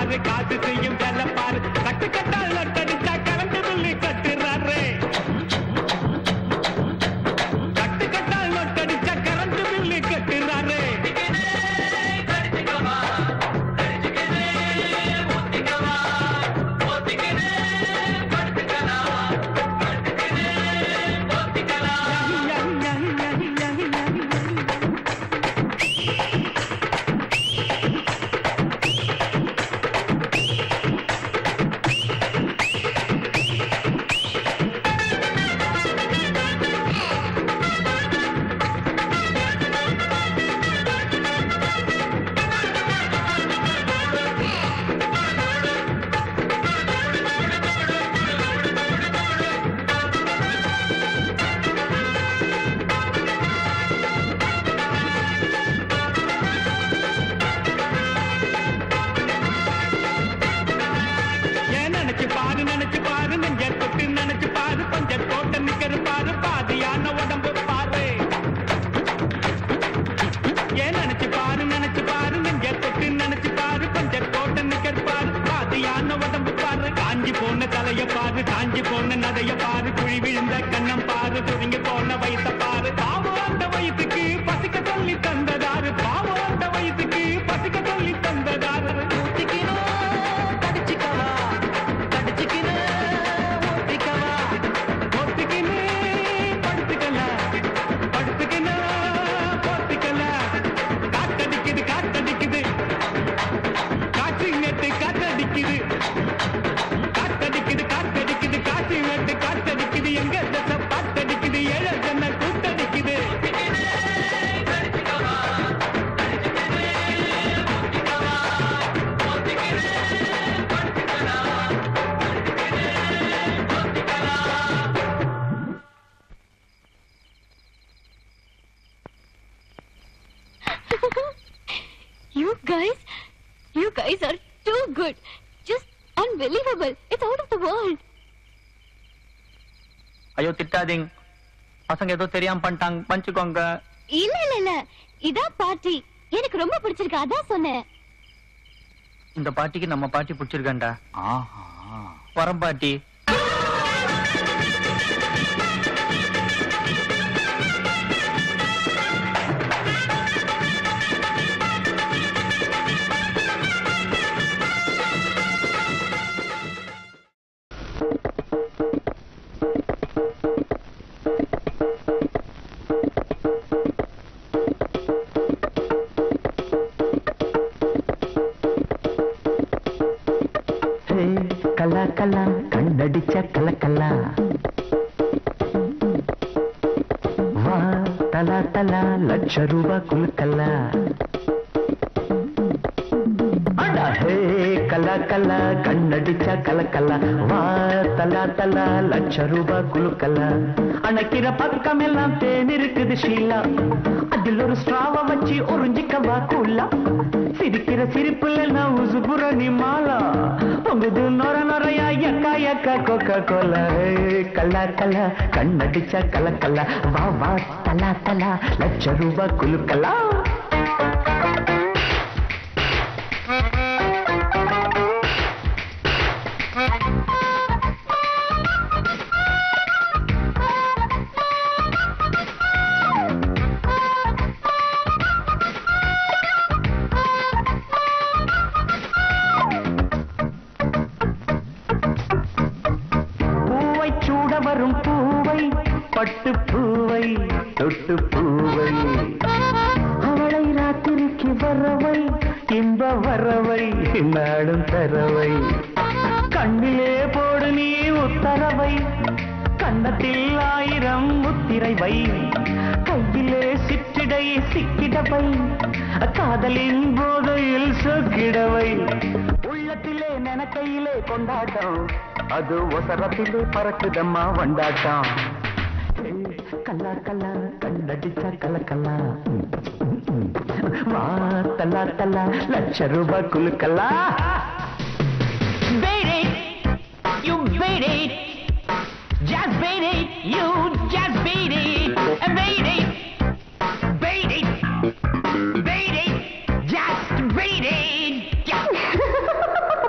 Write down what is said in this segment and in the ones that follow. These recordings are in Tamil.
பாரு காசு செய்யும் வேலை பாரு கட்டு கட்டால் நட்டடிச்சா கரண்ட் பில்லு கட்டுறாரு கட்டு கட்டால் நட்டடிச்சா கரண்ட் பில்லு கட்டுறாரு ஏன் நினைச்சு பாரு நினைச்சு பாரு நெஞ்ச தொட்டு நினைச்சு பாரு கொஞ்சம் தோட்ட நிக்கிற பாரு பாதியான உடம்பு பாரு ஏன் நினைச்சு பாரு நினைச்சு பாரு நெஞ்ச தொட்டு நினைச்சு பாரு கொஞ்சம் தோட்ட நிக்கிற பாரு பாதியான உடம்பு பாரு காஞ்சி போன தலைய பாரு காஞ்சி போன நடைய பாரு குழி விழுந்த கண்ணம் பாரு சுருங்கி போன வயச பாரு பாவம் அந்த வயசுக்கு பசிக்க சொல்லி தந்ததாரு பாவம் அந்த வயசுக்கு பசிக்க சொல்லி தந்ததாரு ஊத்திக்கணும் கடிச்சிக்கவா கடிச்சிக்கினு ஊத்திக்கவா ஒத்திக்கினு படுத்துக்கலாம் படுத்துக்கினு போத்திக்கலாம் காத்தடிக்குது காத்தடிக்குது காற்று நெட்டு காத்தடிக்குது காத்தடிக்குது காத்தடிக்குது காற்று நெட்டு காத்தடிக்குது எங்க தசை பாத்தடிக்குது ஏழ ஜன்ன கூத்தடிக்குது You guys, you guys are too good. Just unbelievable. It's out of the world. ஐயோ திட்டாதீங்க பசங்க ஏதோ தெரியாம பண்ணிட்டாங்க பஞ்சுக்கோங்க இல்ல இல்ல இல்ல இதான் பார்ட்டி எனக்கு ரொம்ப பிடிச்சிருக்கு அதான் சொன்னேன் இந்த பாட்டிக்கு நம்ம பாட்டி பிடிச்சிருக்கேன்டா வரம் பாட்டி ஹே கலா கலா கண்ணடிச்ச கலக்கலா வா தலா தலா லட்ச ரூபா குலுக்கலா அடா ஹே கலா கலா கண்ணடிச்ச கலக்கலா வா தலா தலா லட்ச ரூபா குலுக்கலா அணைக்கிற பக்கம் எல்லாம் தேன் இருக்குது ஷீலா அதில் ஒரு ஸ்ட்ராவ வச்சு உறிஞ்சிக்கவா கூலா சிரிக்கிற சிரிப்புல நான் உசுபுரணி மாலா பொங்குது நொர நொறையா எக்கா எக்கா கொக்கா கோலா கல்லா கல்லா கண்ணடிச்சா கலக்கல்லா வா வா தலா தலா லட்ச ரூபா குலுக்கலா பூவை சூட வரும் பூவை பட்டு பூவை தொட்டு பூவை அவளை ராத்திரிக்கு வரவை இன்ப வரவை நாடும் தரவை கண்ணிலே போடு நீ உத்தரவை கண்ணத்தில் ஆயிரம் முத்திரை வை கையிலே சிற்றிடை சிக்கிடவை காதலின் போதையில் சொக்கிடவை உள்ளத்திலே நெனக்கையிலே கொண்டாட்டம் அது ஒசரத்திலே பறக்குதம்மா வண்டாட்டம் கல்லா கல்லா கண்ணடிச்சா கல கல்லா வா தல்லா தல்லா லட்ச ரூபாய் குலுக்கல்லா Beat it! You beat it! Just beat it! You just beat it! Beat it! Beat it! Beat it! Just beat it!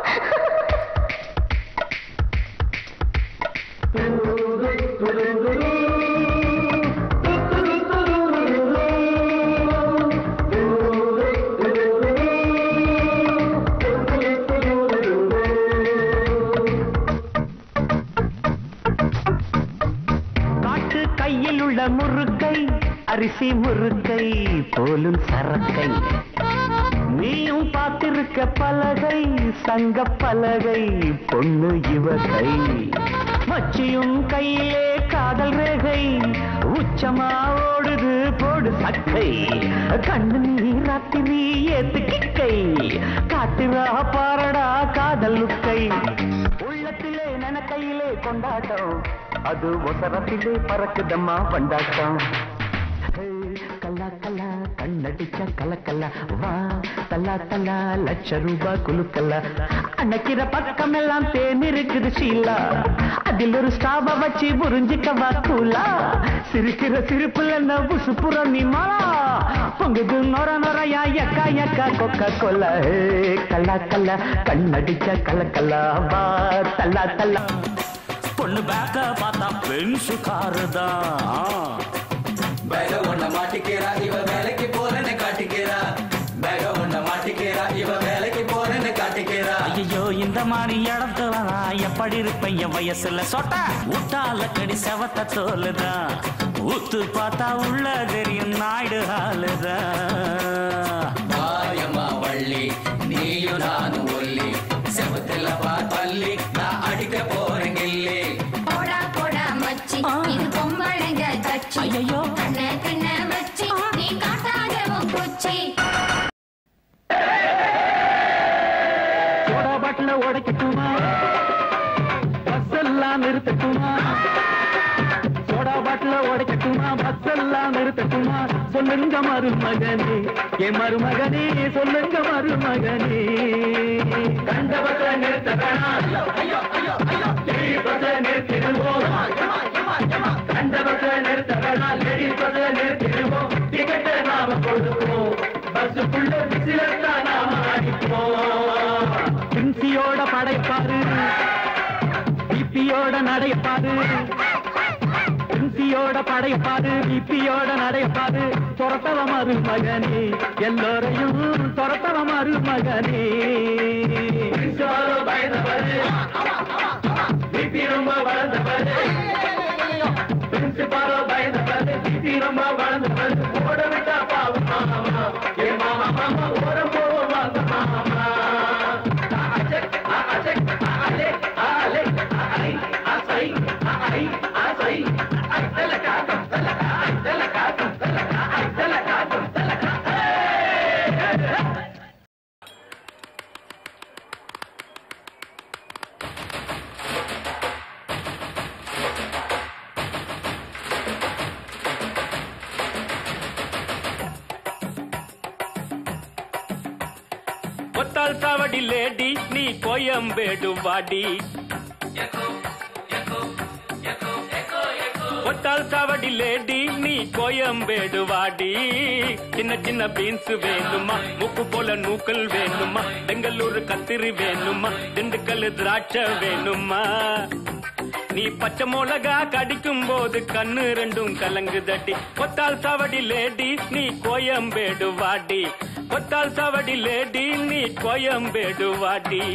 கையில் உள்ள முறுக்கை அரிசி முறுக்கை போலும் சரக்கை நீயும் பார்த்திருக்க பலகை சங்க பலகை பொண்ணு இவ கை மச்சியும் கையிலே காதல் ரேகை உச்சமா ஓடுது போடு சக்கை கண்ணு நீ ராத்திரி ஏத்து கிக்கை காட்டுறா பாரடா காதல் லுக்கை உள்ளத்திலே நனக்கையிலே கொண்டாட்டம் அது ஒசரத்திலே பறக்குதம்மா பண்டாட்டம் ஹே, கல்லா கல்லா கண்ணடிச்ச கலக்கல்ல வா தல்லா தல்லா லட்ச ரூபா குலுக்கல்ல அன்னைக்கிற பக்கம் எல்லாம் தேன் இருக்குது ஷீலா அதில் ஒரு ஸ்டாப வச்சு புரிஞ்சுக்கவா கூலா சிரிக்கிற சிரிப்புல புசு புறம் நீ மாலா பொங்குது நொர நொறையா எக்கா எக்கா கொக்க கொல்ல ஹே, கல்லா கல்லா கண்ணடிச்ச கலக்கல்ல வா தல்லா தல்லா பொண்ணு பேக்க பார்த்தா பென்சு காருதான் பேக ஒண்ண மாட்டிக்கிறா இவ வேலைக்கு போறேன்னு காட்டிக்கிறா பேக ஒண்ண மாட்டிக்கிறா இவ வேலைக்கு போறேன்னு காட்டிக்கிறா ஐயோ இந்த மாதிரி இடத்துல நான் எப்படி இருப்பேன் என் வயசுல சொட்ட ஊட்டால கடி செவத்த தோலுதான் ஊத்து பார்த்தா உள்ள தெரியும் நாயுடு ஆளுதான் மாயம்மா வள்ளி நீயும் நானும் ஒல்லி செவத்துல பார்த்தள்ளி நான் அடிக்க போறேன் கில்லி போடா போடா மச்சி இது பொம்பளைங்க கட்சி ஐயையோ. கண்ண கண்ண வச்சி நீ காட்டாத உன் குச்சி சோடா பாட்டில உடைக்கட்டுமா பஸ் எல்லாம் நிறுத்தட்டுமா சோடா பாட்டில உடைக்கட்டுமா பஸ் எல்லாம் நிறுத்தட்டுமா சொல்லுங்க மருமகனே என் மருமகனே சொல்லுங்க மருமகனே கண்டபத்தை நிறுத்த வேணாம் லேடி பஸ்ஸை நிறுத்திடுவோம் கண்டபத்தை நிறுத்த வேணாம் லேடி பஸ்ஸை நிறுத்திடுவோம் டிக்கெட்டை நாம கொடுப்போம் பஸ்ஸுக்குள்ள விசிலத்தான் நாம அடிப்போம் பிரின்சியோட படைப்பாரு பிபியோட நடைப்பாரு பிரின்சியோட படைப்பாரு பிபியோட நடைப்பாரு துரத்தவ மருமகனே எல்லோரையும் துரத்தவ மருமகனே பிரின்சிபாலோ பயந்தவரு பிபி ரொம்ப வளர்ந்தவரு பிரின்சிபாலோ பயந்தவரு பிபி ரொம்ப வளர்ந்தவரு ஓட விட்டா பாவம் மாமா ஏ மாமா மாமா ஓரம் போவோம் வாங்க மாமா அச்சக் அச்சக் அலே அலே அலை அசை அலை அசை ஐதலகா தலகா ஐதலகா தலகா ஐதலகா தலகா ஒத்தால் சாவடி லேடி நீ கோயம்பேடு வாடி ஒத்தால் சாவடி லேடி நீ கோயம்பேடு வாடி சின்ன சின்ன பீன்ஸ் வேணுமா முக்கு போல நூக்கல் வேணுமா பெங்களூரு கத்திரி வேணுமா திண்டுக்கல் திராட்சை வேணுமா நீ பச்சை மிளகா கடிக்கும் போது கண்ணு ரெண்டும் கலங்கு தட்டி கொத்தால் சாவடி லேடி நீ கோயம்பேடு வாடி கொத்தால் சாவடி லேடி நீ கோயம்பேடு வாடி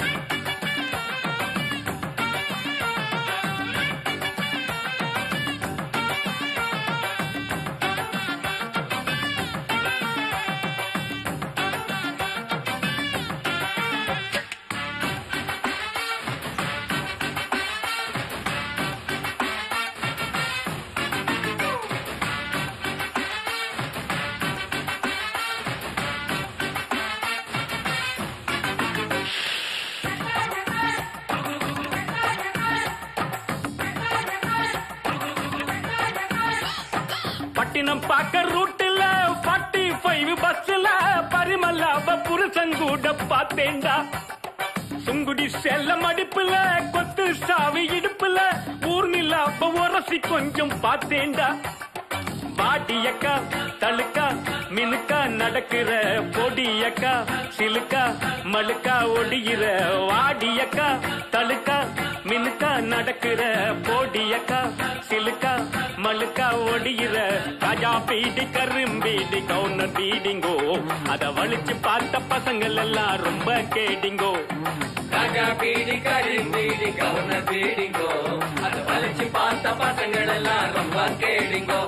பட்டினம் பாக்க ரூட்டுல ஃபார்ட்டி ஃபைவ் பஸ்ல பரிமல்லாப புருஷங்கூட பார்த்தேன்டா சுங்குடி செல்ல மடிப்புல கொத்து சாவி இடுப்புல ஊர்நிலாப்ப உரசி கொஞ்சம் பார்த்தேன்டா பாட்டியக்கா தழுக்கா மினுக்கா நடக்கிற பொடியக்கா சிலுக்கா மழுக்கா ஒடிகிற வாடியக்கா தழுக்கா மினுக்கா நடக்கிற பொடியக்கா சிலுக்கா மழுக்கா ஒடிகிற ராஜா பீடி கரும்பீடி கவுனர் பீடிங்கோ அத வலிச்சு பார்த்த பசங்கள் எல்லாம் ரொம்ப கேடிங்கோ ராஜா பீடி கரி பீடி கவுன பீடிங்கோ அது வலிச்சு பார்த்த பசங்கள் எல்லாம் ரொம்ப கேளுங்கோ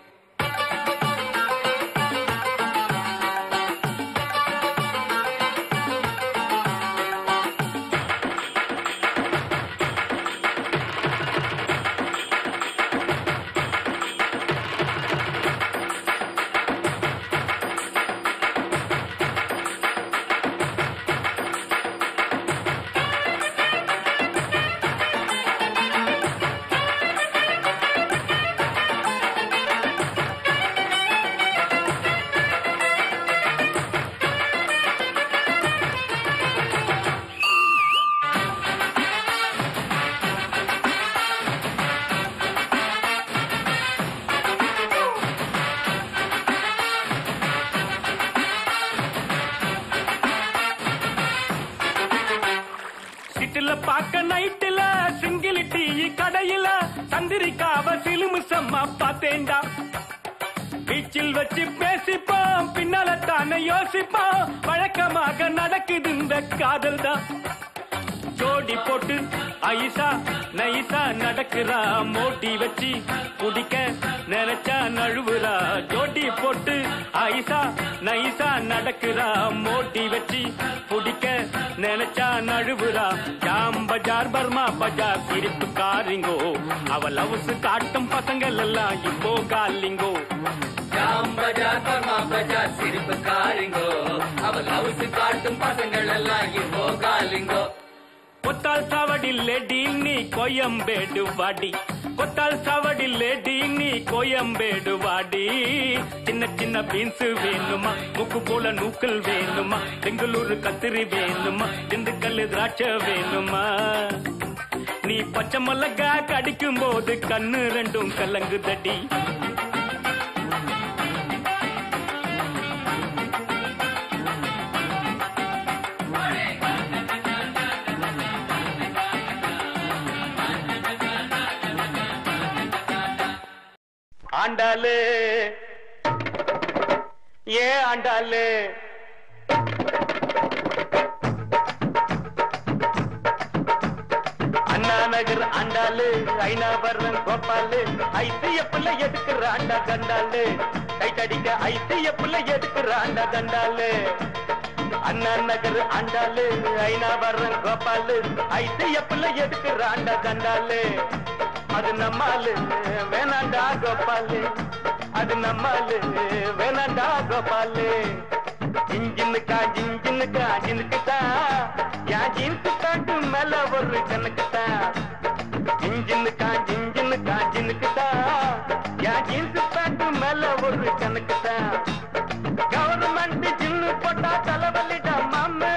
சிட்டில பாக்க நைட்டுல சிங்கிலி டீ கடையில சந்திரிக்காவ சிலுமிசம்மா பார்த்தேன்டா பீச்சில் வச்சு பேசிப்போம் பின்னால தானே யோசிப்போம் வழக்கமாக நடக்குது இந்த காதல் தான் ஜோடி போட்டு ஐசா நைசா நடக்கிறா மோட்டி வச்சு குடிக்க நினைச்சா நழுவுறா ஜோடி போட்டு ஐசா நைசா நடக்கிறா மோட்டி வச்சு குடிக்க நினைச்சா நழுவுறா ஜாம் பஜார் பர்மா பஜார் சிரிப்பு காரிங்கோ அவ லவ்ஸ் காட்டும் பசங்கள் எல்லாம் இப்போ காலிங்கோ ஜாம் பஜார் பர்மா பஜார் சிரிப்பு காரிங்கோ அவள் ஹவுஸ் காட்டும் பசங்கள் எல்லாம் இப்போ காலிங்கோ கொத்தால் சாவடி லேடி நீ கோயம்பேடு வாடி கொத்தால் சாவடி லேடி நீ கோயம்பேடு வாடி சின்ன சின்ன பீன்ஸ் வேணுமா முக்கு போல நூக்கல் வேணுமா பெங்களூரு கத்திரி வேணுமா திண்டுக்கல் திராட்சை வேணுமா நீ பச்சை மிளகா கடிக்கும் போது கண்ணு ரெண்டும் கலங்குதடி ஆண்டாளு ஏ ஆண்டாளு அண்ணா நகர் ஆண்டாளு ஐநாவரம் கோபாலு ஐசிஎஃப்ல எதுக்குற ஆண்டா கண்டாளு கைட்டடிக்க ஐசிஎஃப்ல எதுக்குற ஆண்டா கண்டாளு அண்ணா நகர் ஆண்டாளு ஐநாவரம் கோபாலு ஐசிஎஃப்ல எதுக்குற ஆண்டா கண்டாளு அது நம்மாலு வேணாண்டா கோபாலு அது நம்மாலு வேணாண்டா கோபாலு இன்ஜினுக்கா ஜின்ஜினுக்கா ஜினுக்குதா யா ஜீன்ஸ் பேண்ட் மேல ஒரு கணக்குதா இன்ஜினுக்கா ஜின்ஜினுக்கா ஜினுக்குதா யா ஜீன்ஸ் பேண்ட் மேல ஒரு கணக்குதா கவர்மெண்ட் ஜின்னு போட்டா தலைவலிடா மாமே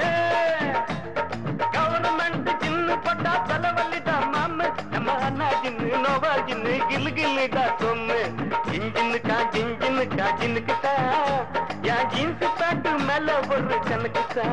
கவர்மெண்ட் ஜின்னு போட்டா தலைவலிடா மாமே நம்ம அண்ணா ஜின்னு நோவா ஜின்னு கிலு கிலுடா சொம்மு இன்ஜினுக்கா ஜின்ஜினுக்கா ஜினுக்குதா யா ஜீன்ஸ் பேண்ட் மேல ஒரு கணக்குதா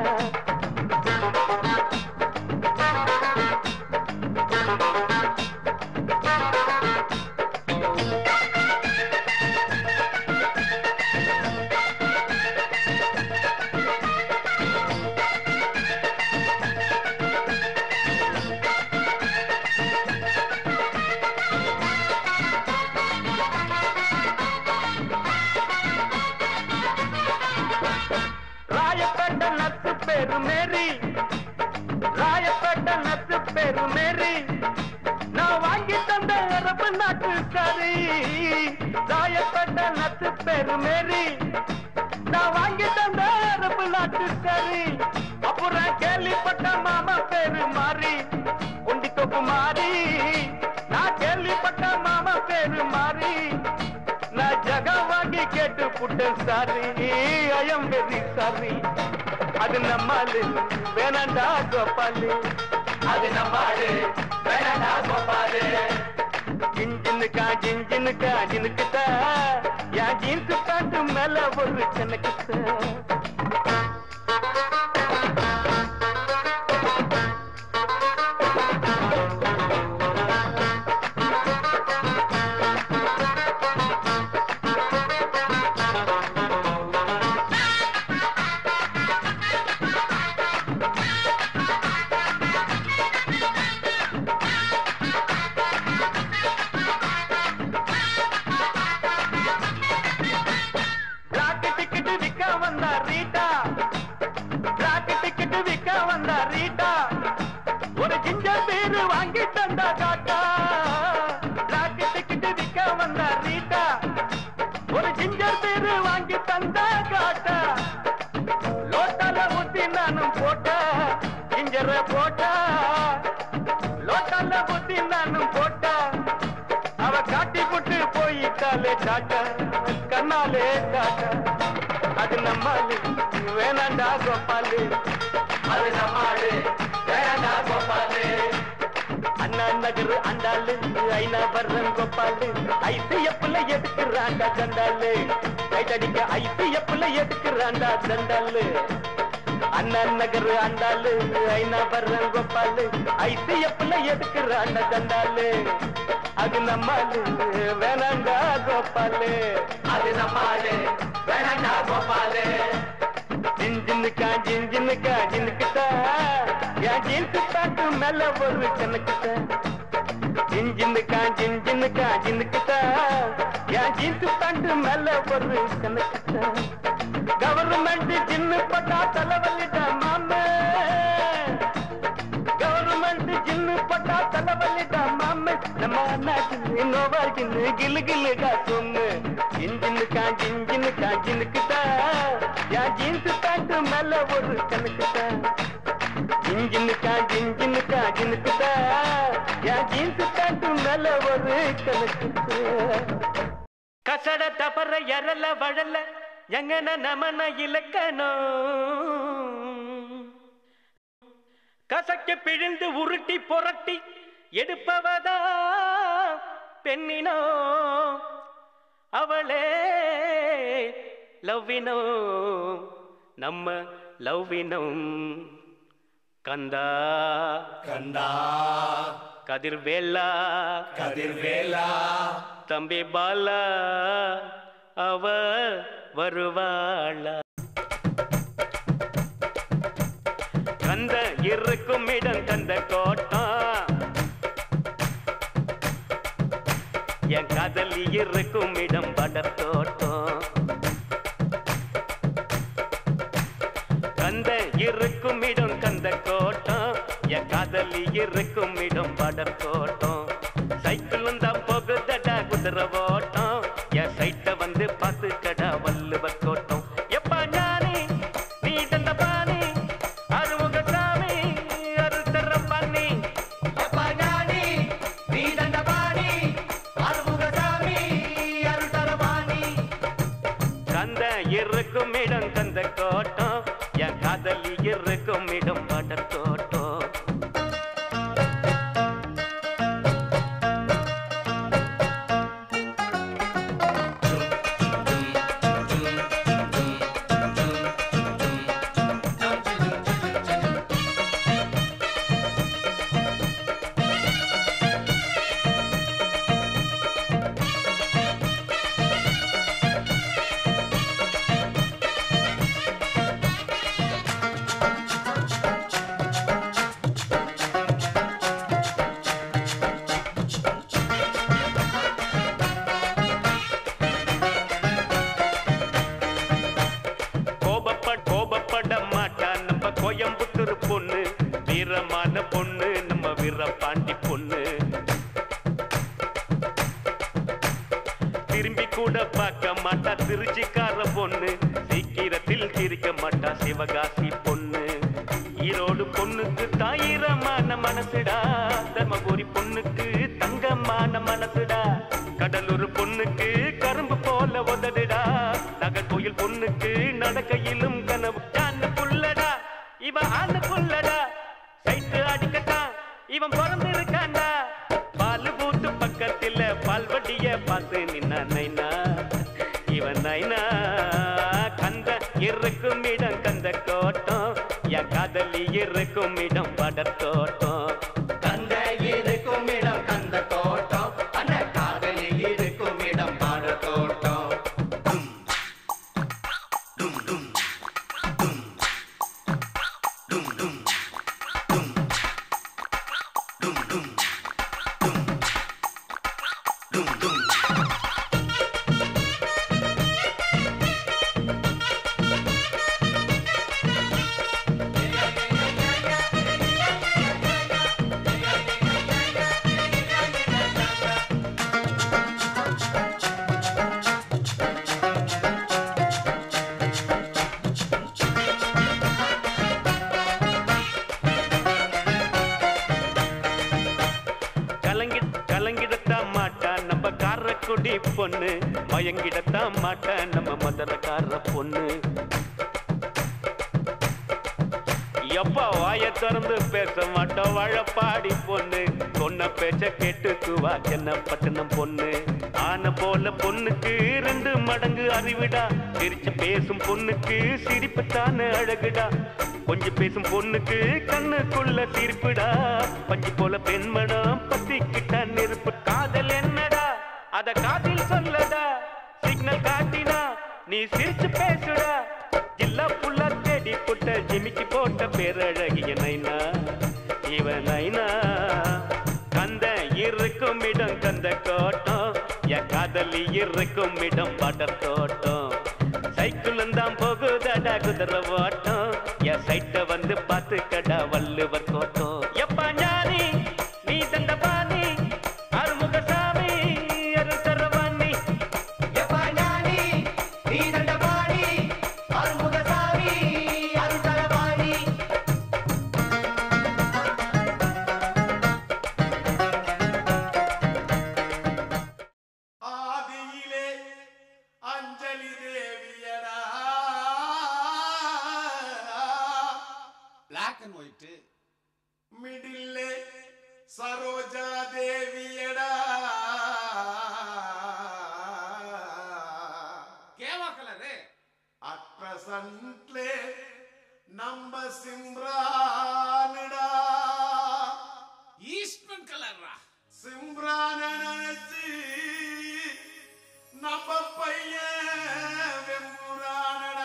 ராயப்பேட்ட நத்து பேரு மேரி ராயப்பேட்ட நத்து பேரு மேரி நான் வாங்கி தந்த அரபு நாட்டு கறி ராயப்பேட்ட நத்து பேரு மேரி நான் வாங்கி தந்த அரபு நாட்டு கறி அப்புறம் கேள்விப்பட்ட மாமா பேரு மாறி உண்டி தொப்பு மாறி நான் கேள்விப்பட்ட மாமா பேரு மாறி நான் ஜகா வாங்கி கேட்டு புட்டேன் சாரி ஐயம் வெரி சாரி அது நம்மாலு வேணாண்டா கோபாலு அது நம்மாலு வேணாண்டா கோபாலு ஜின்ஜினுக்கா ஜின்ஜினுக்கா ஜினுக்குதா யா ஜீன்ஸ் பேண்ட் மேல ஒரு கணக்குதா பார்த்தாலே டாட்டா கண்ணாலே டாட்டா அது நம்மாலு வேணாண்டா கோபாலு அது நம்மாடு வேணா கோபாலு அண்ணா நகர் அண்டாலு ஐநா வர்றன் கோபாலு ஐசு எப்புல எடுக்கிறாண்டா தண்டாலு கைதடிக்க ஐசு எப்புல எடுக்கிறாண்டா தண்டாலு அண்ணா நகர் அண்டாலு ஐநா வர்றன் கோபாலு ஐசு எப்புல எடுக்கிறாண்டா தண்டாலு அது நம்மாலு வேணாண்டா கோபாலு அது நம்மாடு வேணா கோபாலு ஜின்ஜின்னுக்கா ஜின்ஜின்னுக்கா ஜின்னுக்குத்தா என் ஜீன்ஸ் பேண்ட் மேல ஒரு கணக்குத்தா ஜின்ஜின்னுக்கா ஜின்ஜின்னுக்கா ஜின்னுக்குத்தா என் ஜீன்ஸ் பேண்ட் மேல ஒரு கணக்குத்தா கவர்மெண்ட் ஜின்னு பட்டா தலைவலிட்டா மாமே கவர்மெண்ட் ஜின்னு பட்டா தலைவலிட்டா மாமே நம்ம நாட்டு நோவா ஜின்னு கிலு கிலுடா சொன்னு ஜின்ஜின்னுக்கா ஜின்ஜின்னுக்கா ஜின்னுக்குத்தா என் ஜீன்ஸ் பேண்ட் மேல ஒரு கணக்குத்தா ஜின்ஜின்னுக்கா ஜின்ஜின்னுக்கா ஜின்னுக்குத்தா என் ஜீன்ஸ் பேண்ட் மேல ஒரு கணக்குத்தா கசட தபற எரல வழல எங்கன நமன இலக்கணம் கசக்க பிழிந்து உருட்டி புரட்டி எடுப்பவதா பெண்ணினோ அவளே லவ்வினோ நம்ம லவ்வினம் கந்தா கந்தா கதிர்வேலா கதிர்வேலா தம்பி பாலா அவ வருவாளா கந்த இருக்கும் இடம் கந்த கோட்டம் என் காதலி இருக்கும் இடம் படத்தோட்டம் கந்த இருக்கும் இடம் கந்த கோட்டம் என் காதலி இருக்கும் இடம் படத்தோட்டம் சைக்கிளும் தான் போகுதடா குதிரை ஓட்டம் என் சைட்ட வந்து பார்த்து கடா வள்ளுவர் கோட்டம் எப்பா ஞானி நீ தந்த பாணி அருமுக சாமி அருத்தர பண்ணி எப்பா ஞானி நீ தண்டபாணி அருமுகசாமி அருள்தரபாணி கந்த இருக்கும் இடம் கந்த கோட்டம் என் காதலி இருக்கும் இடம் படத்தோட்டம் கோபப்பட கோபப்பட மாட்டா நம்ம கோயம்புத்தூர் பொண்ணு வீரமான பொண்ணு நம்ம வீரபாண்டி பொண்ணு திரும்பி கூட பார்க்க மாட்டா திருச்சிக்கார பொண்ணு சீக்கிரத்தில் சிரிக்க மாட்டா சிவகாசி பொண்ணு ஈரோடு பொண்ணுக்கு தாயிரமான மனசுடா தர்மபுரி பொண்ணுக்கு தங்கமான மனசுடா கடலூர் பொண்ணுக்கு கரும்பு போல உதடுடா நகர்கோயில் பொண்ணுக்கு நடக்கையிலும் கனவு ஆணு புள்ளடா இவன் ஆணு புள்ளடா சைட்டு அடிக்கட்டான் இவன் பிறந்திருக்காண்டா பால் பூத்து பக்கத்துல பால்வட்டிய பார்த்து நின்னா நைனா இவன் நைனா கந்த இருக்கும் இடம் கந்த கோட்டம் என் காதலி இருக்கும் இடம் படத்தோட்டம் கந்த இருக்கும் இடம் கந்த கோட்டம் அந்த காதலி இருக்கும் இடம் பாட தோட்டம் கலங்கி கலங்கிடத்தான் மாட்டா நம்ம கார குடி பொண்ணு மயங்கிடத்தான் மாட்டேன் நம்ம மதுரக்கார பொண்ணு எப்பா வாய திறந்து பேச மாட்டோம் வாழப்பாடி பொண்ணு சொன்ன பேச்ச கேட்டுக்குவா சென்ன பட்டணம் பொண்ணு ஆன போல பொண்ணுக்கு ரெண்டு மடங்கு அறிவிடா சிரிச்சு பேசும் பொண்ணுக்கு சிரிப்பு தானே அழகுடா கொஞ்சம் பேசும் பொண்ணுக்கு கண்ணுக்குள்ள சிரிப்புடா பஞ்சு போல பெண்மணம் பத்திக்கிட்ட நெருப்பு காதல் என்னடா அத காதில் சொல்லடா சிக்னல் காட்டினா நீ சிரிச்சு பேசுடா ஜில்லா புல்லா தேடி புட்ட ஜிமிக்கி போட்ட பேரழகிய நைனா இவன் நைனா கந்த இருக்கும் இடம் கந்த கோட்டம் என் காதலி இருக்கும் இடம் படர் தோட்டம் சைக்கிளும் தான் போகுதடா குதிரை ஓட்டம் என் சைட்ட வந்து பார்த்து கடா வள்ளுவர் கோட்டம் எப்பா ஞானி நீ தண்டபாணி அருமுகசாமி அருள் தரவாணி எப்பா ஞானி நீ தண்டபாணி அருமுகசாமி அருள்தரபாணி ஆதியிலே அஞ்சலி தேவியடா பிளாக் அண்ட் ஒயிட் மிடில்லே சரோஜா தேவியடா கேவா கலரு அட் பிரசன்ட்லே நம்ம சிம்ரானுடா ஈஸ்ட்மன் கலர்ரா சிம்ரான நினைச்சு நம்ம பையன் வெம்புரானடா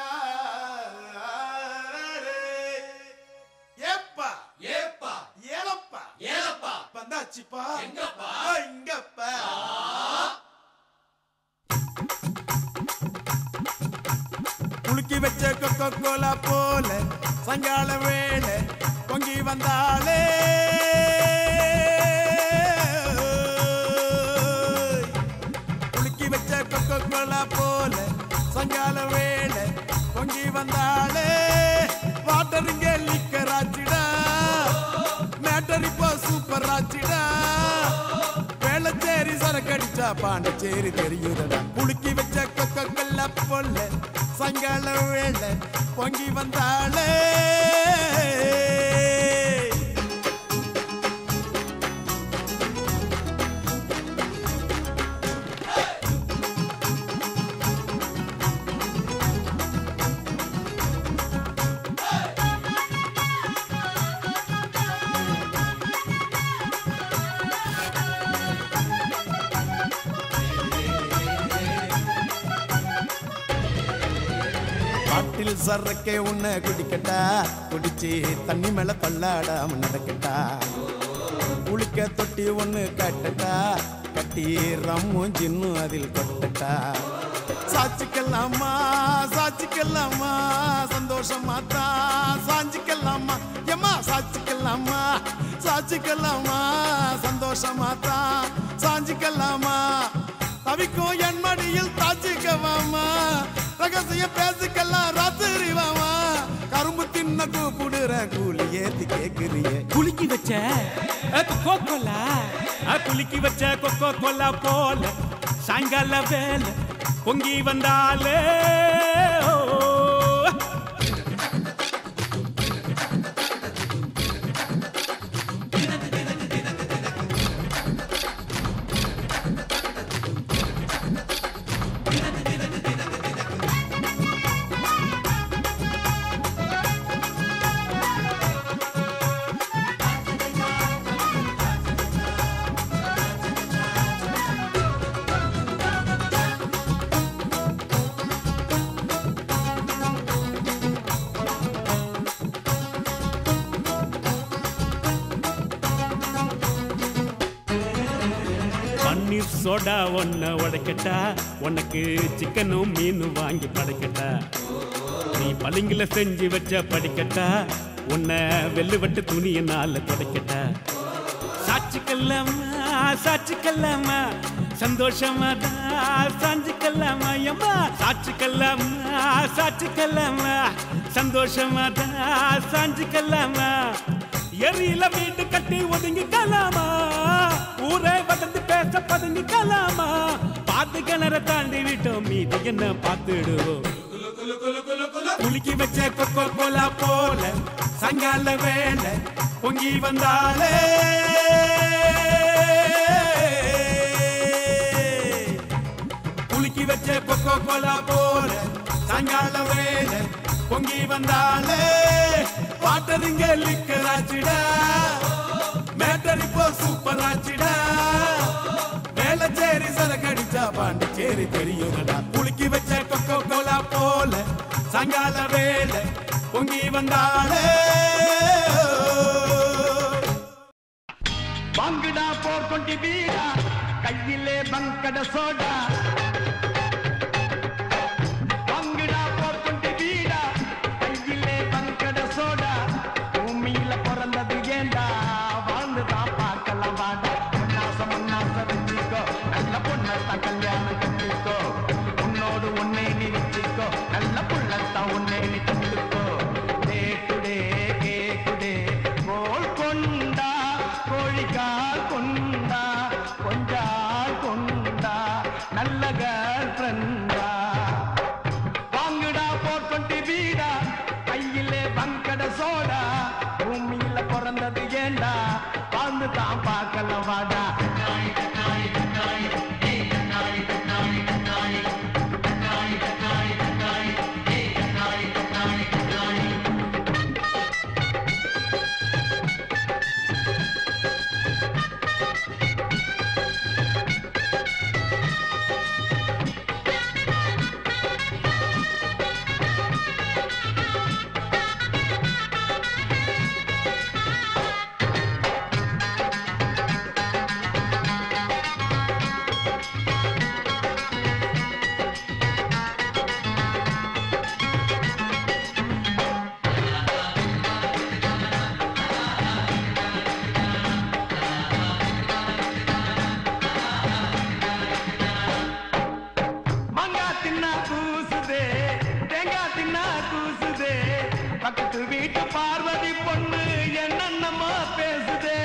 ஏப்பா ஏப்பா ஏலப்பா ஏலப்பா வந்தாச்சுப்பா எங்கப்பா இங்கப்பா குலுக்கி வச்ச கொக்கோ கோலா போல சாயங்கால வேளை பொங்கி வந்தாளே குலுக்கி வச்ச கொக்கோ கோலா போல சாயங்கால வேளை பொங்கி வந்தாளே வாட்டர் இங்க லிக்கர் ஆச்சுடா மேட்டர் இப்போ சூப்பர் ஆச்சுடா வேளச்சேரி சரக்கடிச்சா பாண்டிச்சேரி தெரியுதடா குலுக்கி வச்ச கொக்க கொல்ல பொல்ல சங்கால வேளை பொங்கி வந்தாளே காட்டில் சரக்கே உன்னை குடிக்கட்டா குடிச்சு தண்ணி மேல தள்ளாடாம நடக்கட்டா குளிக்க தொட்டி ஒண்ணு கட்டட்டா கட்டி ரம்மும் ஜின்னும் அதில் கொட்டட்டா சாச்சிக்கலாமா சாச்சிக்கலாமா சந்தோஷமா தான் சாஞ்சிக்கலாமா எம்மா சாச்சிக்கலாமா சாச்சிக்கலாமா சந்தோஷமா தான் சாஞ்சிக்கலாமா தவிக்கும் என் மடியில் தாச்சிக்கவாமா ரகசியம் பேசிக்கலாம் ராத்திரி வாமா கரும்பு தின்ன கூப்பிடுற கூலி ஏத்தி கேக்குறிய குலுக்கி வச்ச கொக்கோ கோலா குலுக்கி வச்ச கொக்கோ கோலா போல சாயங்கால வேலை பொங்கி வந்தாலே ஓ. பன்னீர் சோடா ஒன்ன உடைக்கட்டா உனக்கு சிக்கனும் மீனும் வாங்கி படைக்கட்டா நீ பளிங்குல செஞ்சு வச்ச படிக்கட்டா உன்னை வெள்ளுவட்டு துணியினால துடைக்கட்டா சாட்சிக்கல்லாமா சாட்சிக்கல்லாமா சந்தோஷமா தான் சாஞ்சிக்கல்லாமா எம்மா சாட்சிக்கல்லாமா சாட்சிக்கல்லாமா சந்தோஷமா தான் சாஞ்சிக்கல்லாமா எரியில வீடு கட்டி ஒதுங்கிக்கலாமா ஊரே வதந்து பேச பதுங்கிக்கலாமா பாத ஆத்து கிணற தாண்டி விட்டோம் மீதி என்ன பார்த்துடுவோம் குலுக்கி வச்ச கொக்கோ கோலா போல சங்கால வேலை பொங்கி வந்தாலே குலுக்கி வச்ச கொக்கோ கோலா போல சாயங்கால வேலை பொங்கி வந்தாலே வாட்டருங்க லிக்கராச்சிடா மேட்டர் இப்போ சூப்பர் ஆச்சிடா வேளச்சேரி சரக்கடிச்சா பாண்டிச்சேரி தெரியுங்கடா குலுக்கி வச்ச கொக்கோ கோலா போல சாயங்கால வேலை பொங்கி வந்தாலே வாங்குடா போர் கொண்டி வீடா கையிலே பங்கட சோடா வாங்குடா போர் கொண்டி வீடா கையிலே பங்கட சோடா பூமியில பிறந்தது ஏண்டா வாழ்ந்து தான் பார்க்கலாம் வாடா உன்னாசம் உன்னாச வச்சுக்கோ நல்ல பொண்ணத்தான் கல்யாணம் கட்டிக்கோ உன்னோடு உன்னை நிறுத்திக்கோ நல்ல புள்ளத்தான் உன்னை நீ தந்துக்கோ கேக்குடே கேக்குடே கோல் கொண்டா கோழிக்கால் கொண்டா கொஞ்சால் கொண்டா நல்ல கேர்ள் ஃப்ரெண்டா வாங்குடா போர் கொண்டி வீடா கையிலே பங்கட சோடா பூமியில பிறந்தது ஏண்டா வாழ்ந்து தான் பார்க்கலாம் வாடா மங்கா தின்னா கூசுதே தேங்காய் தின்னா கூசுதே பக்கத்து வீட்டு பார்வதி பொண்ணு என்னென்னமா பேசுதே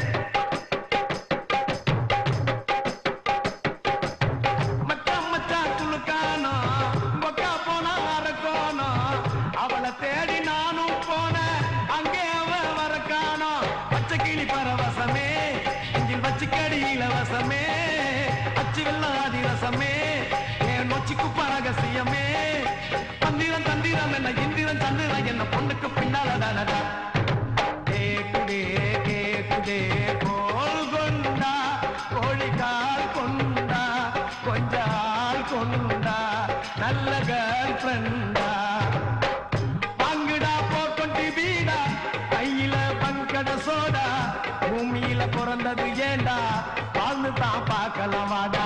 மச்சான் மச்சான் குளுக்கானோ பொக்கா போனா அரக்கோனோ அவளை தேடி நானும் போனேன் அங்கே அவ வரக்கானோ பச்சை கிளி பரவசமே இஞ்சில் வச்சு கடி இலவசமே அச்சு வெள்ளம் அதிரசமே என் நொச்சிக்கு பரகசியமே தந்திரம் தந்திரம் என்ன இந்திரன் சந்திரன் என்ன பொண்ணுக்கு பின்னாலடா கேக்குதே கேக்குதே கோல் கொண்டா கோழிக்கால் கொண்டா கொஞ்சால் கொண்டா நல்ல கேர்ள் ஃப்ரெண்டா பங்குடா போக்கொண்டி வீடா கையில பங்கட சோடா பூமியில பிறந்தது ஏண்டா வாழ்ந்து தான் பார்க்கலாம் வாடா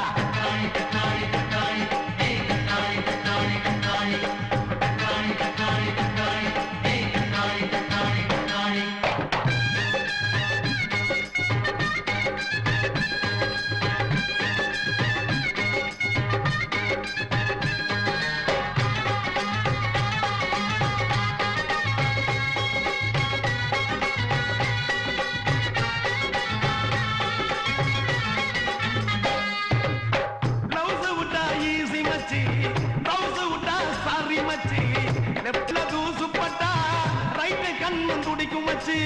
பிளவுஸ் விட்டா ஈஸி மச்சி பிளவுஸ் விட்டா சாரி மச்சி லெப்ட்ல தூசு பட்டா ரைட் கண்ணு துடிக்கும் மச்சி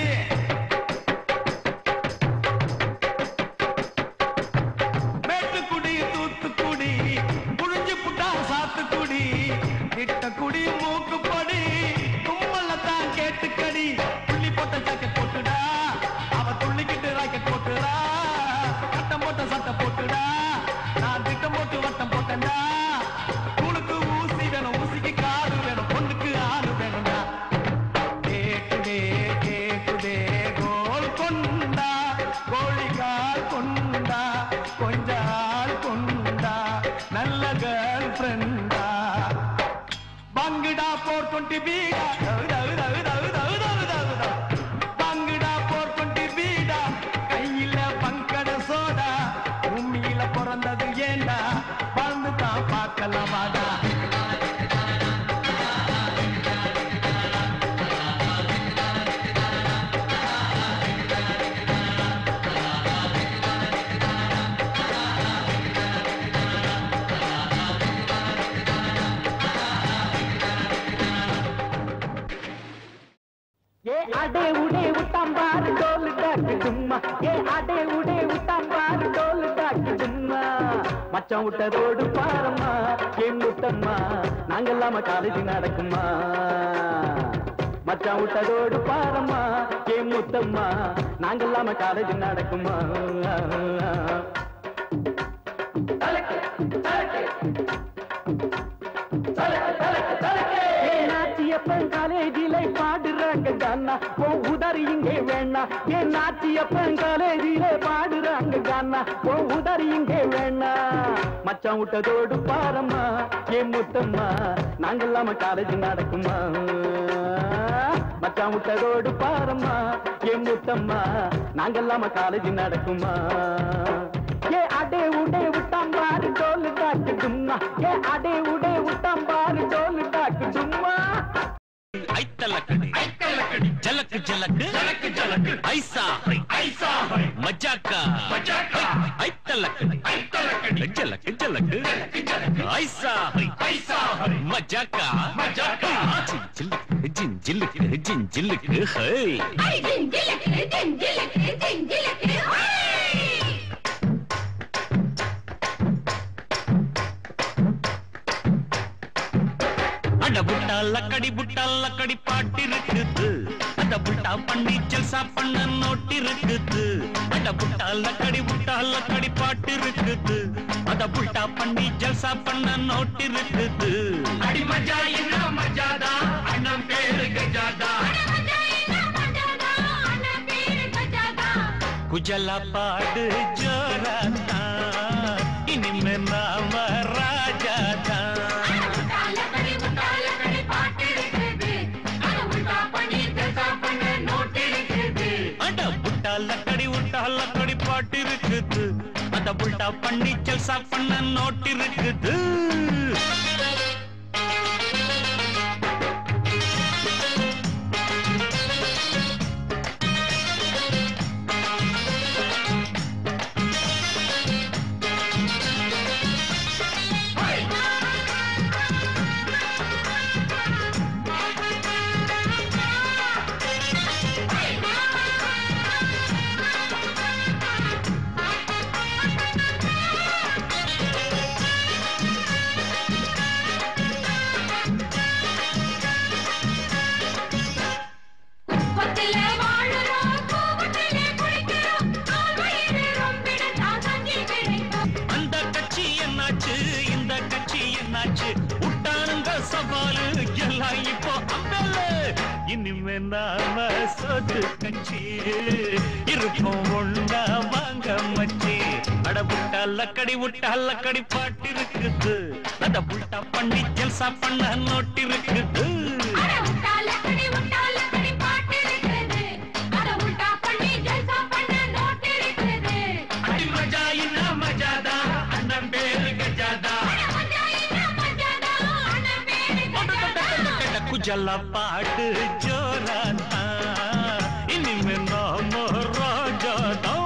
மேட்டுக்குடி தூத்துக்குடி புழிஞ்சு புட்டா சாத்துக்குடி கிட்டக்குடி மூக்குப்படி கும்பலத்தான் கேட்டுக்கடி புள்ளி போட்ட ஜாக்கெட் போட்டுடா அவ துள்ளிக்கிட்டு ராக்கெட் போட்டுடா கட்டம் போட்ட சட்டை போட்டுடா நான் திட்டம் போட்டு வட்டம் போட்டேன்டா உனக்கு ஊசி வேணும் ஊசிக்கு காடு வேணும் பொண்ணுக்கு ஆடு வேணும்டா கேக்குதே கேக்குதே கோல் கொண்டா கோழிக்கால் கொண்டா கொஞ்சால் கொண்டா நல்ல கேர்ள் ஃப்ரெண்டா பங்குடா போர் டுவெண்ட்டி பீடா தவு தவு தவு தவு தவு தவு தவு தவு. பங்குடா போர் டுவெண்ட்டி பீடா கையில பங்கட சோடா பூமியில பிறந்தது ஏண்டா வாழ்ந்து தான் பார்க்கலாம் வாடா மச்சான் விட்டதோடு பாரம்மா என் முத்தம்மா நாங்கெல்லாம காலேஜ் நடக்குமா மச்சான் விட்டதோடு பாரம்மா என் முத்தம்மா நாங்கெல்லாம காலேஜ் நடக்குமா நாச்சியப்பன் காலேஜில பாடுறாங்க கானா ஓ உதறி இங்கே வேணா என் நாச்சியப்பன் காலேஜில பாடுறாங்க கானா ஓ உதறி இங்கே வேணா மச்சான் விட்டதோடு பாரம்மா என் முத்தம்மா நாங்கெல்லாம காலேஜ் நடக்குமா மச்சான் விட்டதோடு பாரம்மா என் முத்தம்மா நாங்கெல்லாம காலேஜ் நடக்குமா ஏ அடே உடே விட்டாம் பாரு டோலு டாக்கு டும்மா ஏ அடே உடே விட்டாம் பாரு டோலு டாக்கு டும்மா ஐத்தலக்கடி ஐத்தலக்கடி ஜலக்கு ஜலக்கு ஜலக்கு ஜலக்கு ஐசா ஐசா மஜாக்கா மஜாக்கா ஐத்தலக்கடி ஐத்தலக்கடி ஜலக்கு ஜலக்கு ஐசா ஐசா மஜாக்கா மஜாக்கா ஜில்லுக்கு ஜில்லுக்கு ஜில்லுக்கு ஹே அட புட்டா லக்கடி புட்டா லக்கடி பாட்டு இருக்குது அட புட்டா பண்ணி ஜல்சா பண்ண நோட்டு இருக்குது அட புட்டா லக்கடி புட்டா லக்கடி பாட்டு இருக்குது அட புட்டா பண்ணி ஜல்சா பண்ண நோட்டு இருக்குது அடி மஜா என்ன மஜாதா அண்ணன் பேரு கஜாதா குஜலா பாடு ஜோரா தான் இனிமே நாம ராஜா தான் அட புட்டா லக்கடி உட்டா லக்கடி பாட்டு இருக்குது அத புல்டா பண்ணி ஜல்சா பண்ண நோட்டு இருக்குது அந்த கட்சி என்னாச்சு இந்த கட்சி என்னாச்சு விட்டானுங்க சவாலு எல்லாம் இப்போ அம்பல இனிமே நாம சொத்து கட்சி இருப்போம் ஒண்ணா வாங்க மச்சி அட புட்டா லக்கடி விட்டா லக்கடி பாட்டு இருக்குது அத புட்டா பண்ணி ஜல்சா பண்ண நோட்டு இருக்குது அடி மஜா என்ன மஜாதா அண்ணன் பேரு கஜாதா கட குஜலா பாட்டு ஜோரா இனிமே நாம ராஜா தான்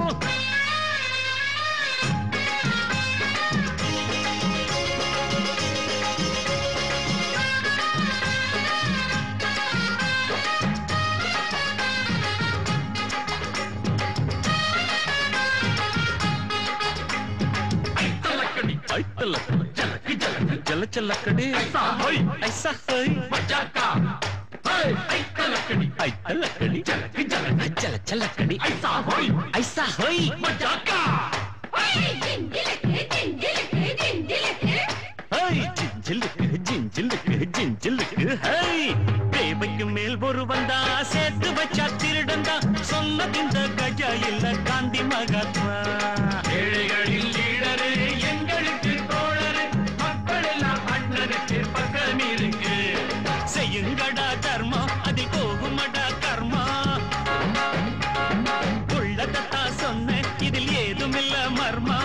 ஐத்தலக்கடி ஐத்தலக்கடி ஜலக்கு ஜலக்கு ஜல ஜலக்கடி ஐசா ஹோய் ஐசா ஹோய் மஜாக்கா ஹோய் ஐத்தலக்கடி ஐத்தலக்கடி ஜலக்கு ஜலக்கு ஜல ஜலக்கடி ஐசா ஹோய் ஐசா ஹோய் மஜாக்கா ஹோய் ஜிஞ்சிலுக்கு ஜிஞ்சிலுக்கு ஜிஞ்சிலுக்கு ஹை தேவைக்கு மேல் ஒரு வந்தா சேர்த்து வச்சா திருடந்தா சொன்னதிந்த கஜா இல்ல காந்தி மகாத்மா ஏழைகளில் லீடரு எங்களுக்கு தோழரு மக்கள் எல்லாம் அண்ணனுக்கு பக்கம் இருக்கு செய்யுங்கடா தர்மம் அது போகுமடா கர்மா உள்ளதத்தா சொன்னேன் இதில் ஏதுமில்ல மர்மா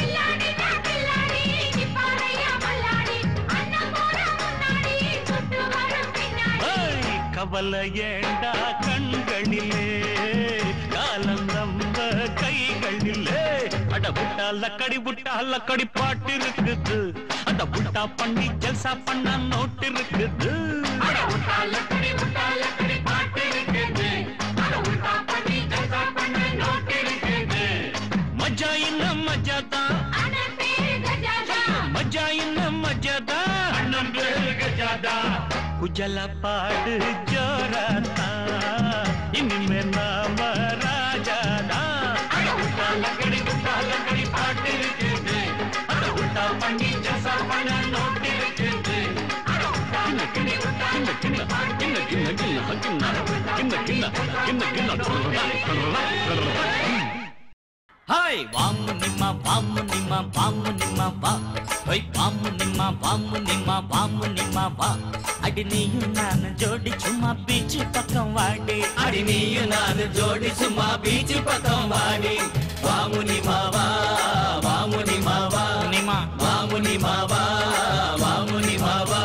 ஏய், கவலை ஏண்டா கண்களிலே காலம் நம்ம கைகளிலே அட புட்டா லக்கடி புட்டா லக்கடி பாட்டு இருக்குது அந்த புட்டா பண்ணி ஜல்சா பண்ண நோட்டு இருக்குது லக்கடி முட்டா லக்கடி பாட்டு இருக்குது அட உல்டா பண்ணி ஜல்சா பண்ண நோட்டு இருக்குது மஜா இன்னும் மஜா தான் குஜதா அண்ணன் பேரு கஜாதா குஜல பாடு ஜோரதா இனிமே நாம ராஜாதா அட உட்டா லக்கடி உட்டா லக்கடி பாட்டு இருக்குது அட உட்டா பண்ணி ஜசா பண்ண நோட்டு இருக்குது அட உட்டா லக்கடி உட்டா கிண்ண கிண்ண கிண்ண கிண்ண கிண்ண கிண்ண கிண்ண கிண்ண கிண்ண கிண்ண ஹாய் வாமு நிம்மா வாமு நிம்மா வாமு நிம்மா வா ஹோய் வாமு நிம்மா வாமு நிம்மா வாமு நிம்மா வா அடி நீயும் நான் ஜோடி சும்மா பீச்சு பக்கம் வாடி அடி நீயும் நானு ஜோடி சும்மா பீச்சு பக்கம் வாடி வாமுனி மாவா வாமுனி மாவா நிம்மா வாமுனி மாவா வாமுனி மாவா